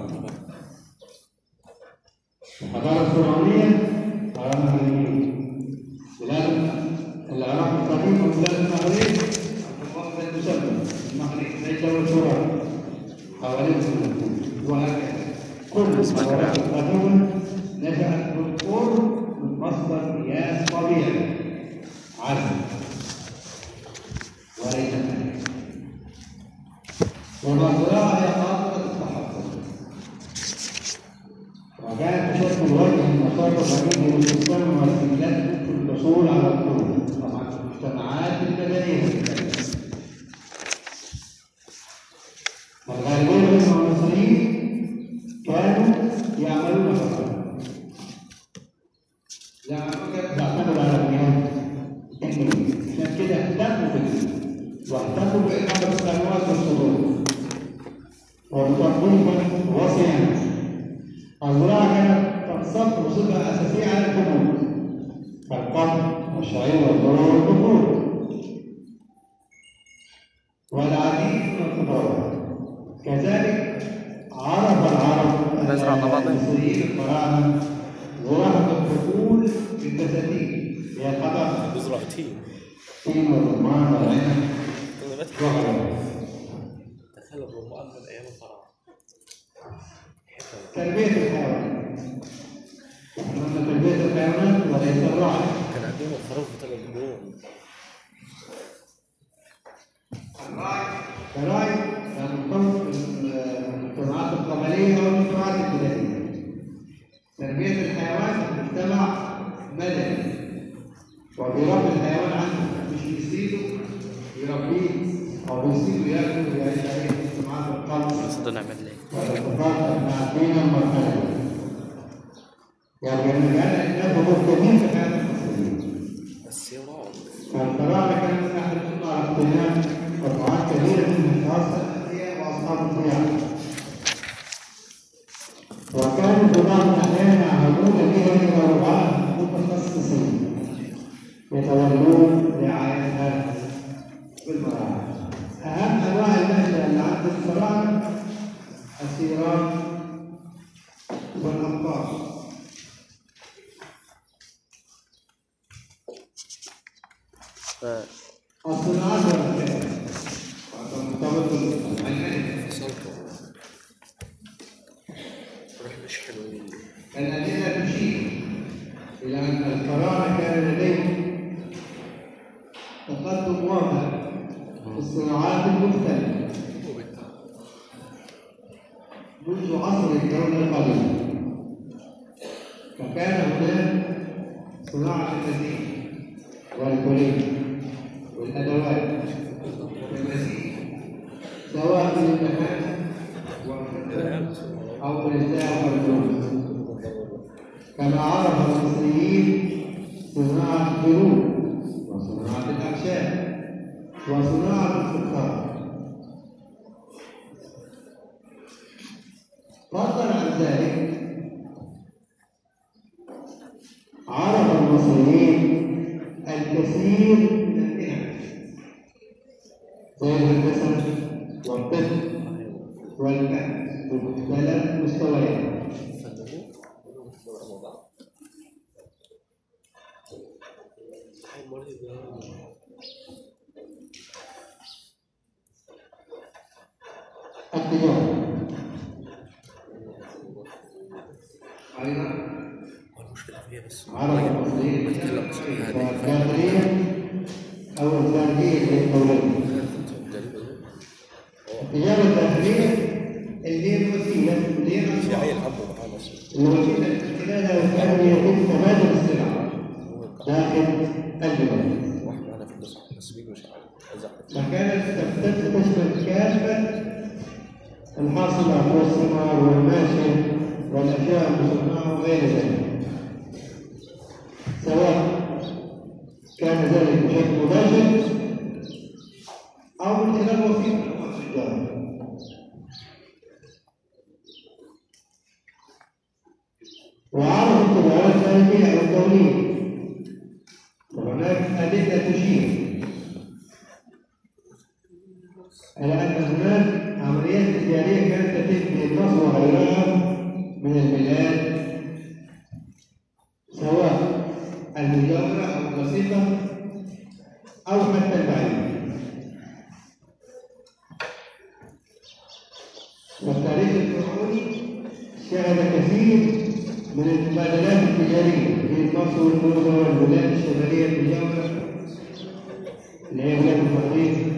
الحضارة الفرعونية على مغربية بلاد العراق القديم وبلاد المغرب المغرب المسمى المغرب زي دولة فرعون حوالين وهكذا كل الحضارات القديمة نشأت بالقرب من مصدر قياس طبيعي عزم وليس ملك والزراعة هي قاطرة التحضر وكانت تشكل وجه النشاط الرئيسي للسكان واستهلاك في الحصول على القروض طبعا في المجتمعات المدنية الغالبية من المصريين كانوا يعملون فقط يعتمد على المياه التكنولوجيا عشان كده اهتموا بالدين واهتموا بإقامة القنوات والصدور وبتنظيفا وصيانة الزراعة كانت تنصب بصفة أساسية على الحبوب كالقمح والشعير والذرة والبخور والعديد من الخضروات كذلك عرف العرب نزرع طماطم. المصريين الفراعنة زراعة الحقول بالبساتين هي الحدث بزرع تين التين والرمان والعنب وغيرها دخل الرمان من ايام الفراعنه تربية الحيوانات نحن قلنا تربية الحيوانات وليس الرعي كان عندهم الخروف بثلاث قرون الرعي كان مرتبط بالمجتمعات القبلية والمجتمعات البلادية تربية الحيوان في مجتمع مدني وبيربي الحيوان عنده مش بيسيبه يربيه أو بيسيبه ياكل ويعيش عليه في مجتمعات القبل صدق نعمل ليه والاتفاق مع دين المرحلة يعني كان الناس مهتمين بحياة المسلمين السيران فالفراعنة كانوا يحرصون على اقتناء مجموعات كبيرة من خاصة الأنبياء وأصحاب الطيار وكانوا بعض الأحيان يعملون بها إلى رعاة متخصصين يتولون رعايتها بالمراعي أهم أنواع الماشية اللي عند الفراعنة السيران والأبقار ف... الصناعات والأشياء مرتبط بالعلم سلطه روح مش حلوين الأدلة تشير إلى أن الفراعنة كان لديهم تقدم واضح في الصناعات المختلفة منذ عصر الدولة القديمة فكان هناك صناعة النسيج والكلية والأدوات والنسيج سواء من المكان أو من الذهب والفلوس كما عرف المصريين صناعة الجلود وصناعة الأعشاب وصناعة السكر فضلا عن ذلك عرف المصريين الكثير من المهن زي الهندسة والطب والفن بمختلف مستوياتها التجارة أيضا المشكلة فيها بس عرف المصريين الداخلية أو الخارجية للدولة التجارة الداخلية اللي هي الوسيلة اللي هي في عيل الأسواق. حبه بتاع مصر الوسيلة من خلالها كان يتم تبادل السلع داخل البلاد واحد معانا في النص بس بيجي مش عارف عايز احمد فكانت تفتت تشمل كافة الحاصلة والثمار والماشي والأشياء المصنعة وغير ذلك سواء كان ذلك بشكل مباشر أو من خلال وسيلة التجارة وعرض التجارة الخارجية أو الدولية وهناك أدلة تشير على أن هناك عمليات تجارية كانت تتم في مصر وغيرها من البلاد سواء المجاورة أو البسيطة أو حتى البعيدة والتاريخ الفرعوني شهد كثير من المبادلات التجارية بين مصر والموزة والبلاد الشمالية المجاورة اللي هي بلاد الفرعين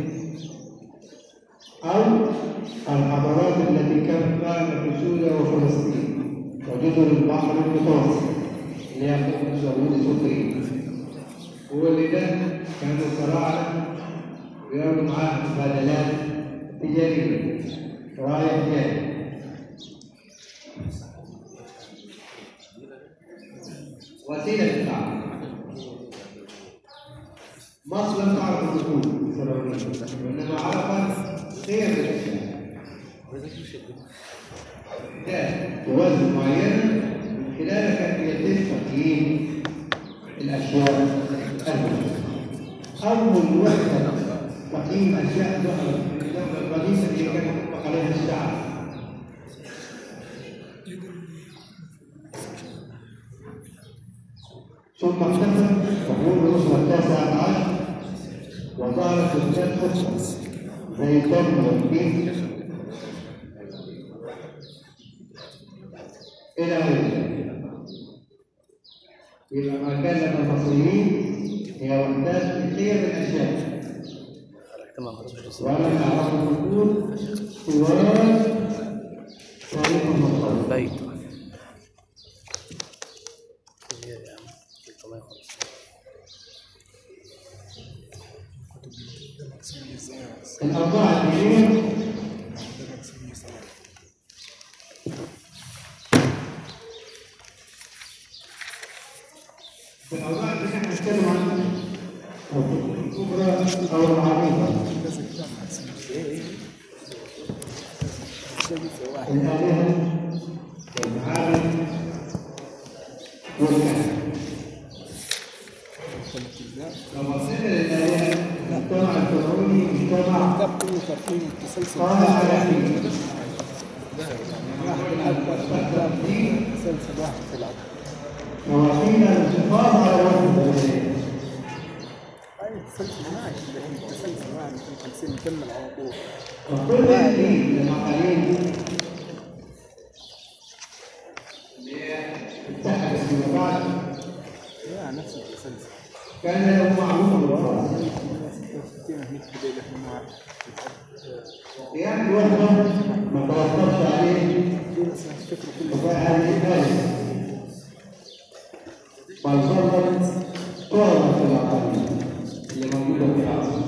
أو الحضارات التي كانت في سوريا وفلسطين وجزر البحر المتوسط اللي هي قوة سعود سكري واللي ده كانوا الفراعنة بيعملوا معاها مبادلات تجارية رايح جاي وسيلة التعامل مصر لم تعرف الدخول الفرعونية وإنما عرفت خير الأشياء ذات وزن معينة من خلالها كان يتم تقييم الأشياء المختلفة أول وحدة تقييم أشياء ظهرت في الدولة القديمة اللي كان يطلق عليها الشعب ثم اختفت تقول الأسرة التاسعة عشر وظهرت بلاد أخرى زي الدم والبيت إلى غيره يبقى ما كلم المصريين هي وحدات كثير من الأشياء تمام خلاص ولم يعرفوا الوجود طوال تاريخ المصطلح بيت كبير يا عم 350 الأوضاع الدينية في الأوضاع الدينية هنتكلم عن الكبرى أو العريضة الآلهة والمعابد والكهنة لو بصينا للآلهة المجتمع الفرعوني مجتمع كتاب كله ترتيب تسلسل قائم على دين واحد الأكبر كتاب تسلسل واحد في العدد ووسيلة للحفاظ على وحدة البشرية أي تسلسل ماشي لكن تسلسل واحد في 50 مكمل على طول وكل دين من المقاليد اللي هي اتحدت فيما بعد يا نفس التسلسل كان له معلومة بالفرص 66 هناك بدأ لهم قيام الوحدة ما ترتبش عليه بس الفكر كله وفي هذه الآية فالفضل طهرة في العقل اللي موجودة في العقل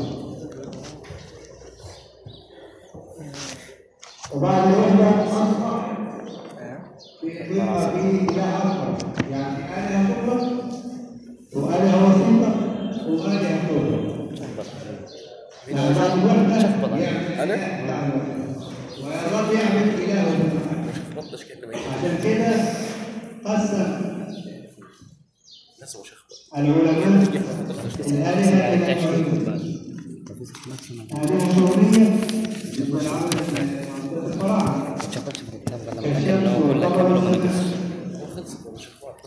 وبعد وحدة أصبح في ضمن فيه لا أكبر يعني أنا كبرى وأنا وسيطة وأنا كبرى يعني بعد وحدة يعني أنا؟ ويرد يعمل إله بطش كده ما عشان كده قسم لازم مش اخبط العلماء الآلهة إلى نوعين آلهة كونية مثل عمل الفراعنة شغلت في الكتاب لما كالشمس كلمنا وكل كلمة والقمر خلصت مش اخبط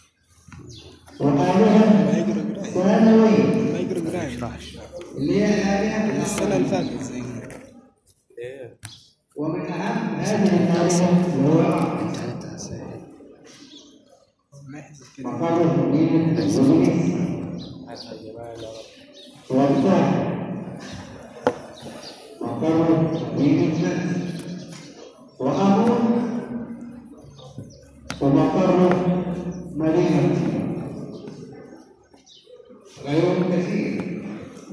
وآلهة ثانوية ما يقرا قرايه اللي هي الآلهة السنه اللي فاتت زي ايه ومن أهم هذه الآلهة هو انتهت ازاي ما يحزن كده مقر الدين الزمني يا جماعه لا والطاهر مقر دين الجنة وأمون ومقر مدينة غيرهم كثير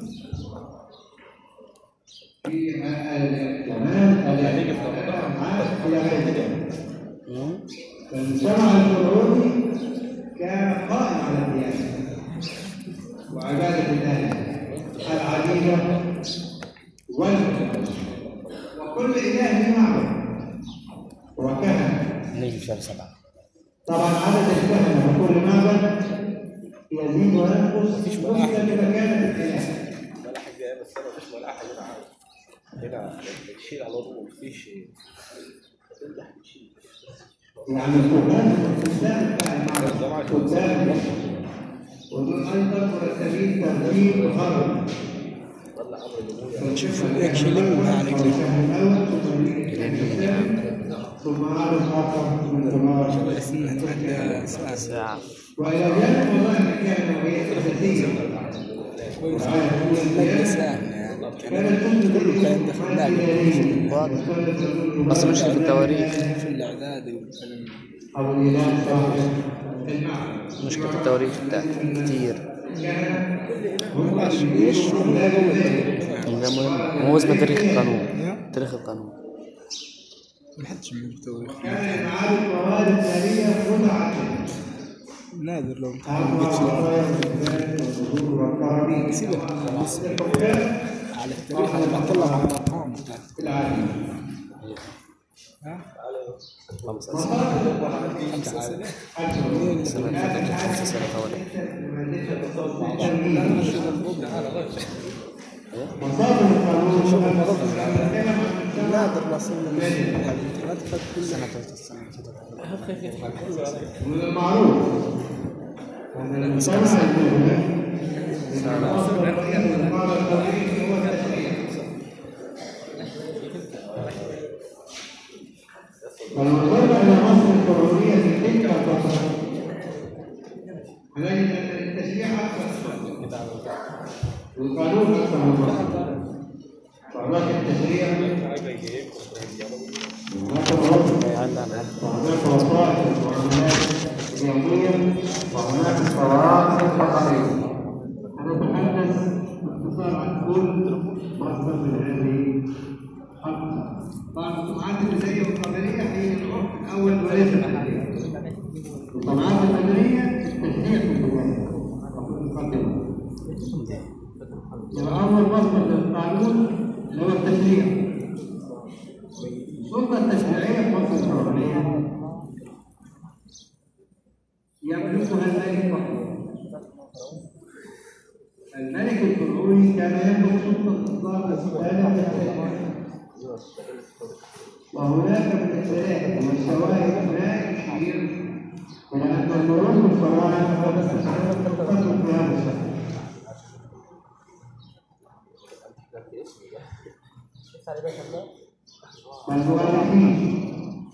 في كمان الأمعاء إلى غير ذلك فالمجتمع الفرعوني كان قائم على الديانة وعبادة الله العديدة والمتعددة وكل إله له معبد وكهنة نيجي في شهر سبعة طبعا عدد الكهنة في كل معبد يزيد وينقص وفقا لمكانة الإله ولا حاجه بس انا مفيش ولا حاجه هنا عادي هنا بتشيل على طول مفيش تفتح بتشيل يعني القرآن والإسلام بتاع المعبد قدام ودول أيضا مرتبين ترتيب وخرج ولا امر الامور نشوف يكشي لمها على كده ثم عرض آخر من ثمار اسمها تبدا ساعه ساعة وإلى جانب والله مكان وهي أساسية كويس تبدا ساعه يعني كانت كله كان دخل لعبه واضح بس مش في التواريخ في الاعداد والكلام أو الإله صاحب المعنى مشكلة التواريخ بتاعت كتير ماشي ايش هو ده مهم هو اسمه تاريخ القانون تاريخ القانون ما حدش من التواريخ كان معارض مواد مالية متعددة نادر لو امتحان أما قلت له عطايا الإنسان والظهور والقرابين سيبك من النسبة الحكام على التاريخ انا بعطل لك الارقام بتاعت في العالم ها مصادر خمسة سنة حجم سنة فاتت خمس سنة تواريخ مصادر القانون نادر لا صرنا يعني الامتحانات فات كلها سنة ثالثة السنة من المعروف أن المجتمع المدني من الأصل الرئيسي للقاعدة القانونية هو التشريع. فلو نظرنا إلى مصر الفرعونية في تلك الفترة هنجد أن التشريع أكثر والقانون أكثر من مصر فهناك التشريع هناك الرفض عندنا وهناك وسائط المعاملات اليومية وهناك القرارات الفقرية هنتحدث باختصار عن كل مصدر من هذه الخمسة طبعا الطبعات المدنية والقمرية هي العرف الأول وليس الحالية الطبعات المدنية التشريع في البداية المقدمة أول مصدر للقانون اللي هو التشريع السلطة التشريعية في مصر الفرعونية يملكها الملك فقط. الملك الفرعوني كان يملك سلطة إصدار السؤال والتشريع. وهناك من الدلائل والشواهد ما يشير إلى أن الملوك الفراعنة قد استشعروا التقدم في هذا الشأن. والمؤلفين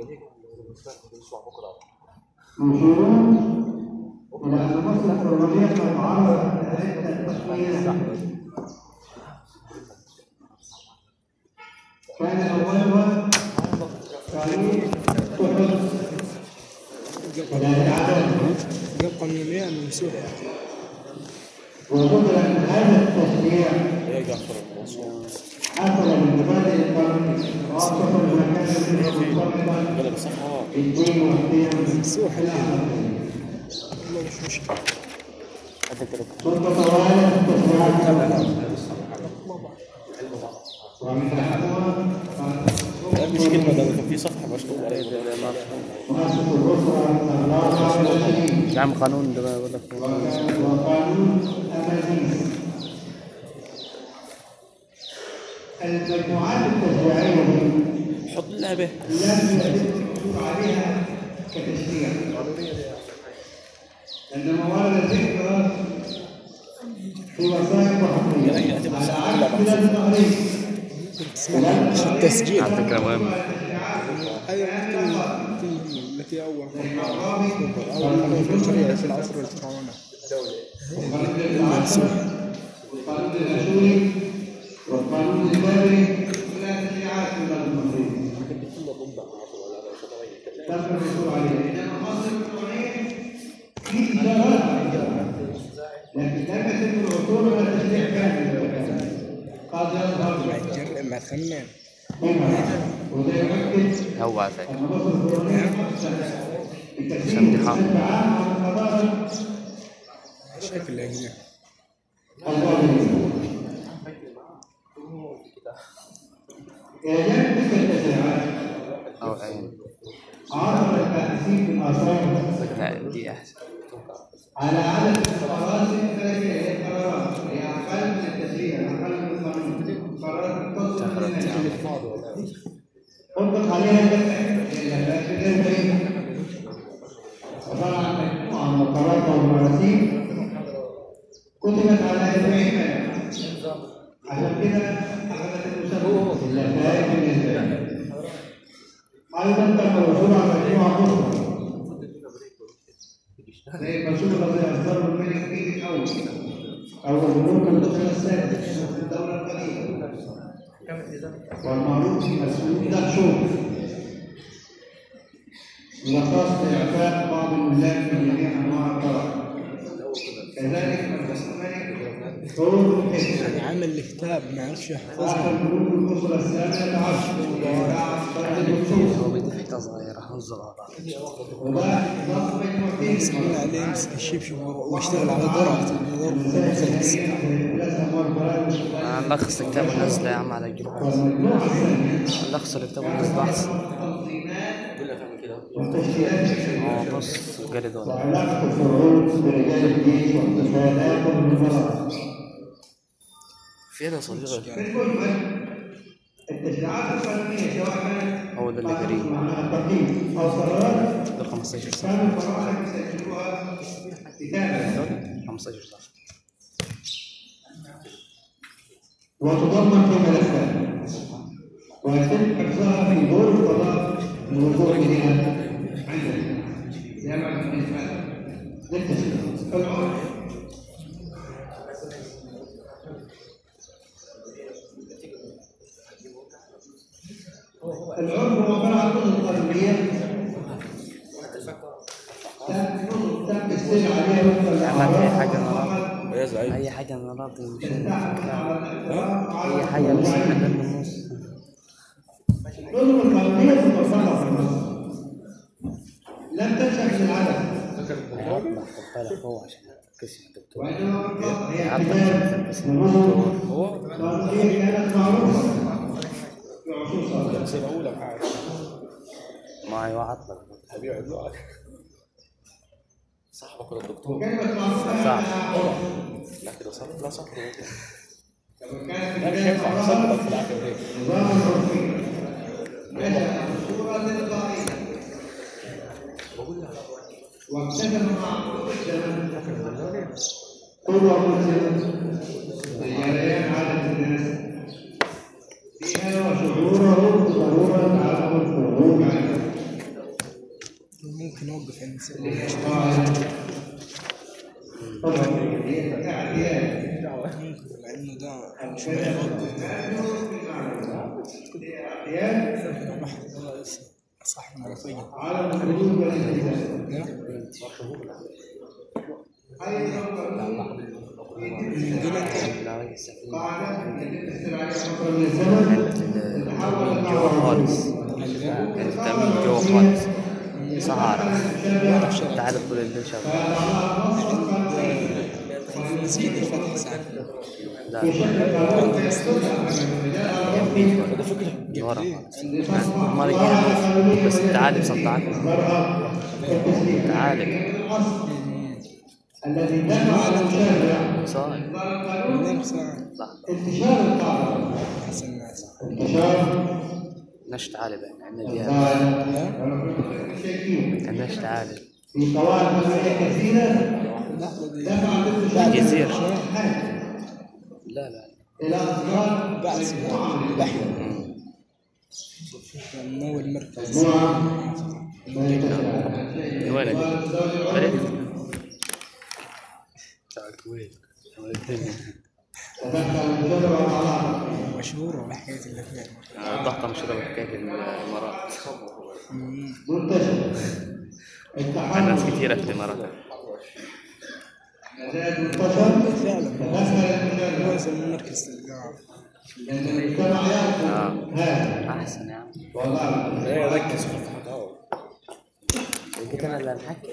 يشيرون إلى أن مصر الفرعونية قد عرضت عدة تقنيات كان أولها قانون تشريع ممسوح وذكر أن هذا التشريع يا جعفر المنصور حصل من مبادئ القانون خاصة ما كان منه مرتبطا بدل الصفحة بالدين والقيم ممسوح الأخلاقية. والله مش مشكلة ثم توالت التشريعات ومن أحدها مش كلمة ده كان في صفحة مشطوب عليها مؤسسة الأسرة الرابعة والعشرين يا عم قانون ده بقى بقول لك وقانون أمازيغ المجموعات التشريعية دي حط لها به لم يتم الحصول عليها كتشريع لأن موارد الذكر في وسائل وحقيقية على عكس خلال التقريب اسمها مش التسجيل على فكرة مهم أيوة في التي أول أول مرة في الشريعة في العصر الفرعوني ممسوح والقانون الأشوري والقانون البابلي كلها تشريعات من المصريين تم الحصول عليها إنما مصر الفرعونية في إشارات عليها لكن لم يتم الوصول إلى تشريع كامل قد يظهر جرب ما تخمن منها وده يؤكد هو على فكرة أن مصر الفرعونية بكثير عشان دي من حق. العام عن القضايا شكل هنا الظالمين إعلان تلك التشريعات أو عين عرض الباحثين في الآثار لا دي أحسن على عدد القرارات الثلاثية هي القرارات هي أقل من التشريع أقل من القانون قرارات تصل من الناس أطلق عليها الإعلانات الأربعين وطبعا مجموعة من القرارات والمراسيم كتبت على 40 مادة عشان كده أخذت المسابقة اللفائف بالنسبة لها أيضا تم الوصول على مجموعة أخرى زي المنشور الذي أصدره الملك بيه الأول أو البنوك الدولة السادس الدولة القديمة والمعروف بمسؤول دهشور لخص إعفاء بعض الملاك من جميع أنواع القرار كذلك المسؤول الملك حور الحكمة عمل الكتاب ما عرفش يحفظها آخر بنوك الأسرة الثامنة عشر وباع فرد المنصوص هو بيدي حتة صغيرة هنصغر وباع نص مجموعتين يسمعون عليه يمسك الشبشب ويشتغل على ضرب ضرب مخلص أنا ألخص الكتاب ونزله يا عم على الجروب والمجموعة الثانية ألخص الكتاب ونزله أحسن هو بص جري دول وعلاقة الفروض برجال الجيش واقتصادات والمنظمات. في هنا صديقة في المجمل التشريعات القانونية سواء كانت هو ده اللي جري معناها تقييم أو قرارات ده 15 صفحة كانوا الفرائض يسجلوها كتابة 15 صفحة وتضمن في ملفات ويتم حفظها في دور القضاء لوقوع إليها عندنا جامعة الإنسان للتشريع العرف العرف هو عبارة عن نظم قانونية تم تم السير عليها وفقا عمل أي للأعراف حاجة أنا راضي يا زعيم أي حاجة أنا راضي مش أي حاجة بس إحنا ده النص النظم القانونية تطبقها في مصر لم تنشأ من العدم بحطها لك هو عشان تكسر الدكتور وإنما بالضبط هي عبد كتاب بس ونظم هو قانونية كانت معروفة في عصور سابقة سنة أولى معاك ما يوعطلك حبيبي عدلوك صاحبك ولا الدكتور وكلمة معروفة صح. لا كده صح لا صح لما كانت لا مش بداية هينفع عمرها تصدق في العافية دي نظام عرفي نشأ بصورة تلقائية واكتسب مع مرور الزمن قوة ملزمة لجريان عادة الناس فيها وشعوره بضرورة عدم الخروج عنها ممكن اوقف عند سبب طبعا هي تعديات لانه ده تعديات لحظه بس صح مرتين على الخروج والالتزام ها؟ عندنا انت جوا خالص انت تعمل جوا خالص صحارى تعال طول الليل شغال عند مسجد الفتح ساعة لا عند مسجد جنبي هذا فكرة ورا جميلة ما لقينا بس تعال بصدعك تعال الذي دفع المشرع صاير منين ساعة صح انتشار القاعدة أحسن ناس انتشار نش تعال بقى عندنا دياب الشاكين عندناش تعال في قواعد مدنية كثيرة اللحظة دي دفع انتشار جزيرة لا لا إلى أصدار بعد سنة بحر من أول مركز مجموعة من وين انت؟ بريد؟ تعال الكويت الدنيا تدخل المشرع وطلع مشهورة بحكاية الاثنين الضغط مشهورة بحكاية الإمارات منتشر ناس التحرك كثيرة في الإمارات مزاج منتشر فعلا تدخل المشرع معظم المركز تلقاه لأن المجتمع يأخذ آه. هذا أحسن يا عم وضع ايه ركز في الفتحات قلت أنا اللي نحكي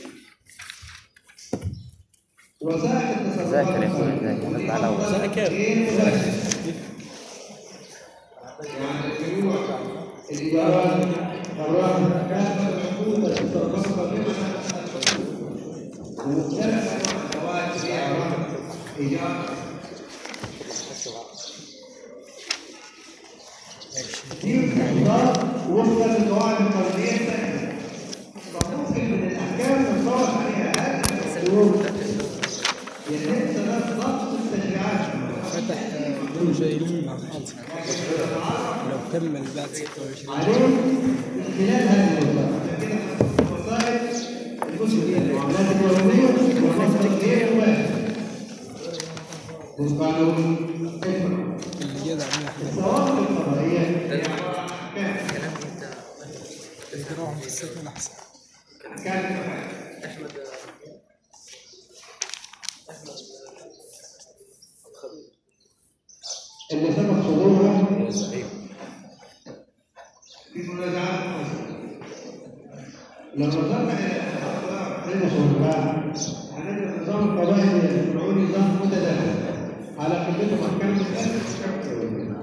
وسائل التصرفات ذاكر يا أخوي ذاكر نطلع الأول ذاكر الإدارات قرارات كافة الحكومة تتصرف ومختلف القواعد فيها إيجاد كثير من الأخطاء وفقا للقواعد القانونية الثانية فممكن من الأحكام نصرف عليها هذه الأمور يتم سبب ضبط التشريعات فتح بدون شيء يمنع خالص لو كمل بعد 26 عليه من خلال هذه الوسائل وسائل المسلمين المعاملات اليومية والمصدر غير واحد والقانون الفرع اللي جدع من احنا الضوابط القضائية هي عبارة عن أحكام يقراهم في السجن احسن أحكام الفرع. اللي سبق صدورها في منازعات مصر لما ذكر عندنا شركاء عندنا النظام القضائي الفرعوني نظام متداخل على قدرته محكمة الأسد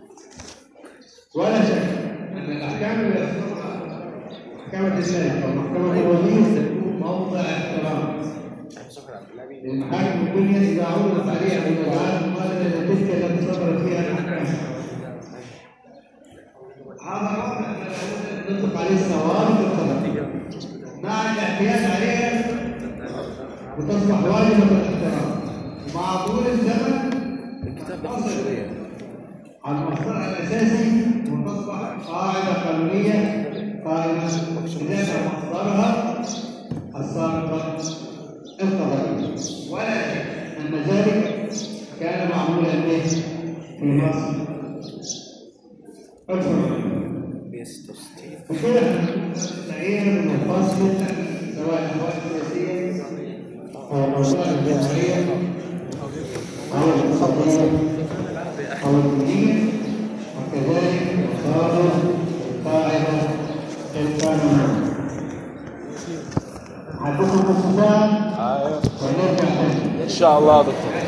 ولا شك أن الأحكام اللي يصدرها محكمة السيد أو محكمة الوزير ستكون موضع احترام للمحاكم الدنيا إذا عرضت عليها منازعات مقابلة لتلك التي صدرت فيها الأحكام هذا واضح أن نطلق عليه الثوابت القضائية مع الاعتياد عليها وتصبح واجبة الاحترام مع طول الزمن الكتاب ده فيه شريعة على المصدر الأساسي وتصبح قاعدة قانونية قائمة بذات مصدرها السابقة القضائية ولا شك أن ذلك كان معمولا به في مصر أكثر وكده نستعين بالمفاصل سواء الأحوال السياسية أو الأوضاع الجمهورية أو الاقتصادية أو الدينية وكذلك يصادر القاعدة القانونية. حدثنا نص ساعة ونرجع تاني. ان شاء الله يا دكتور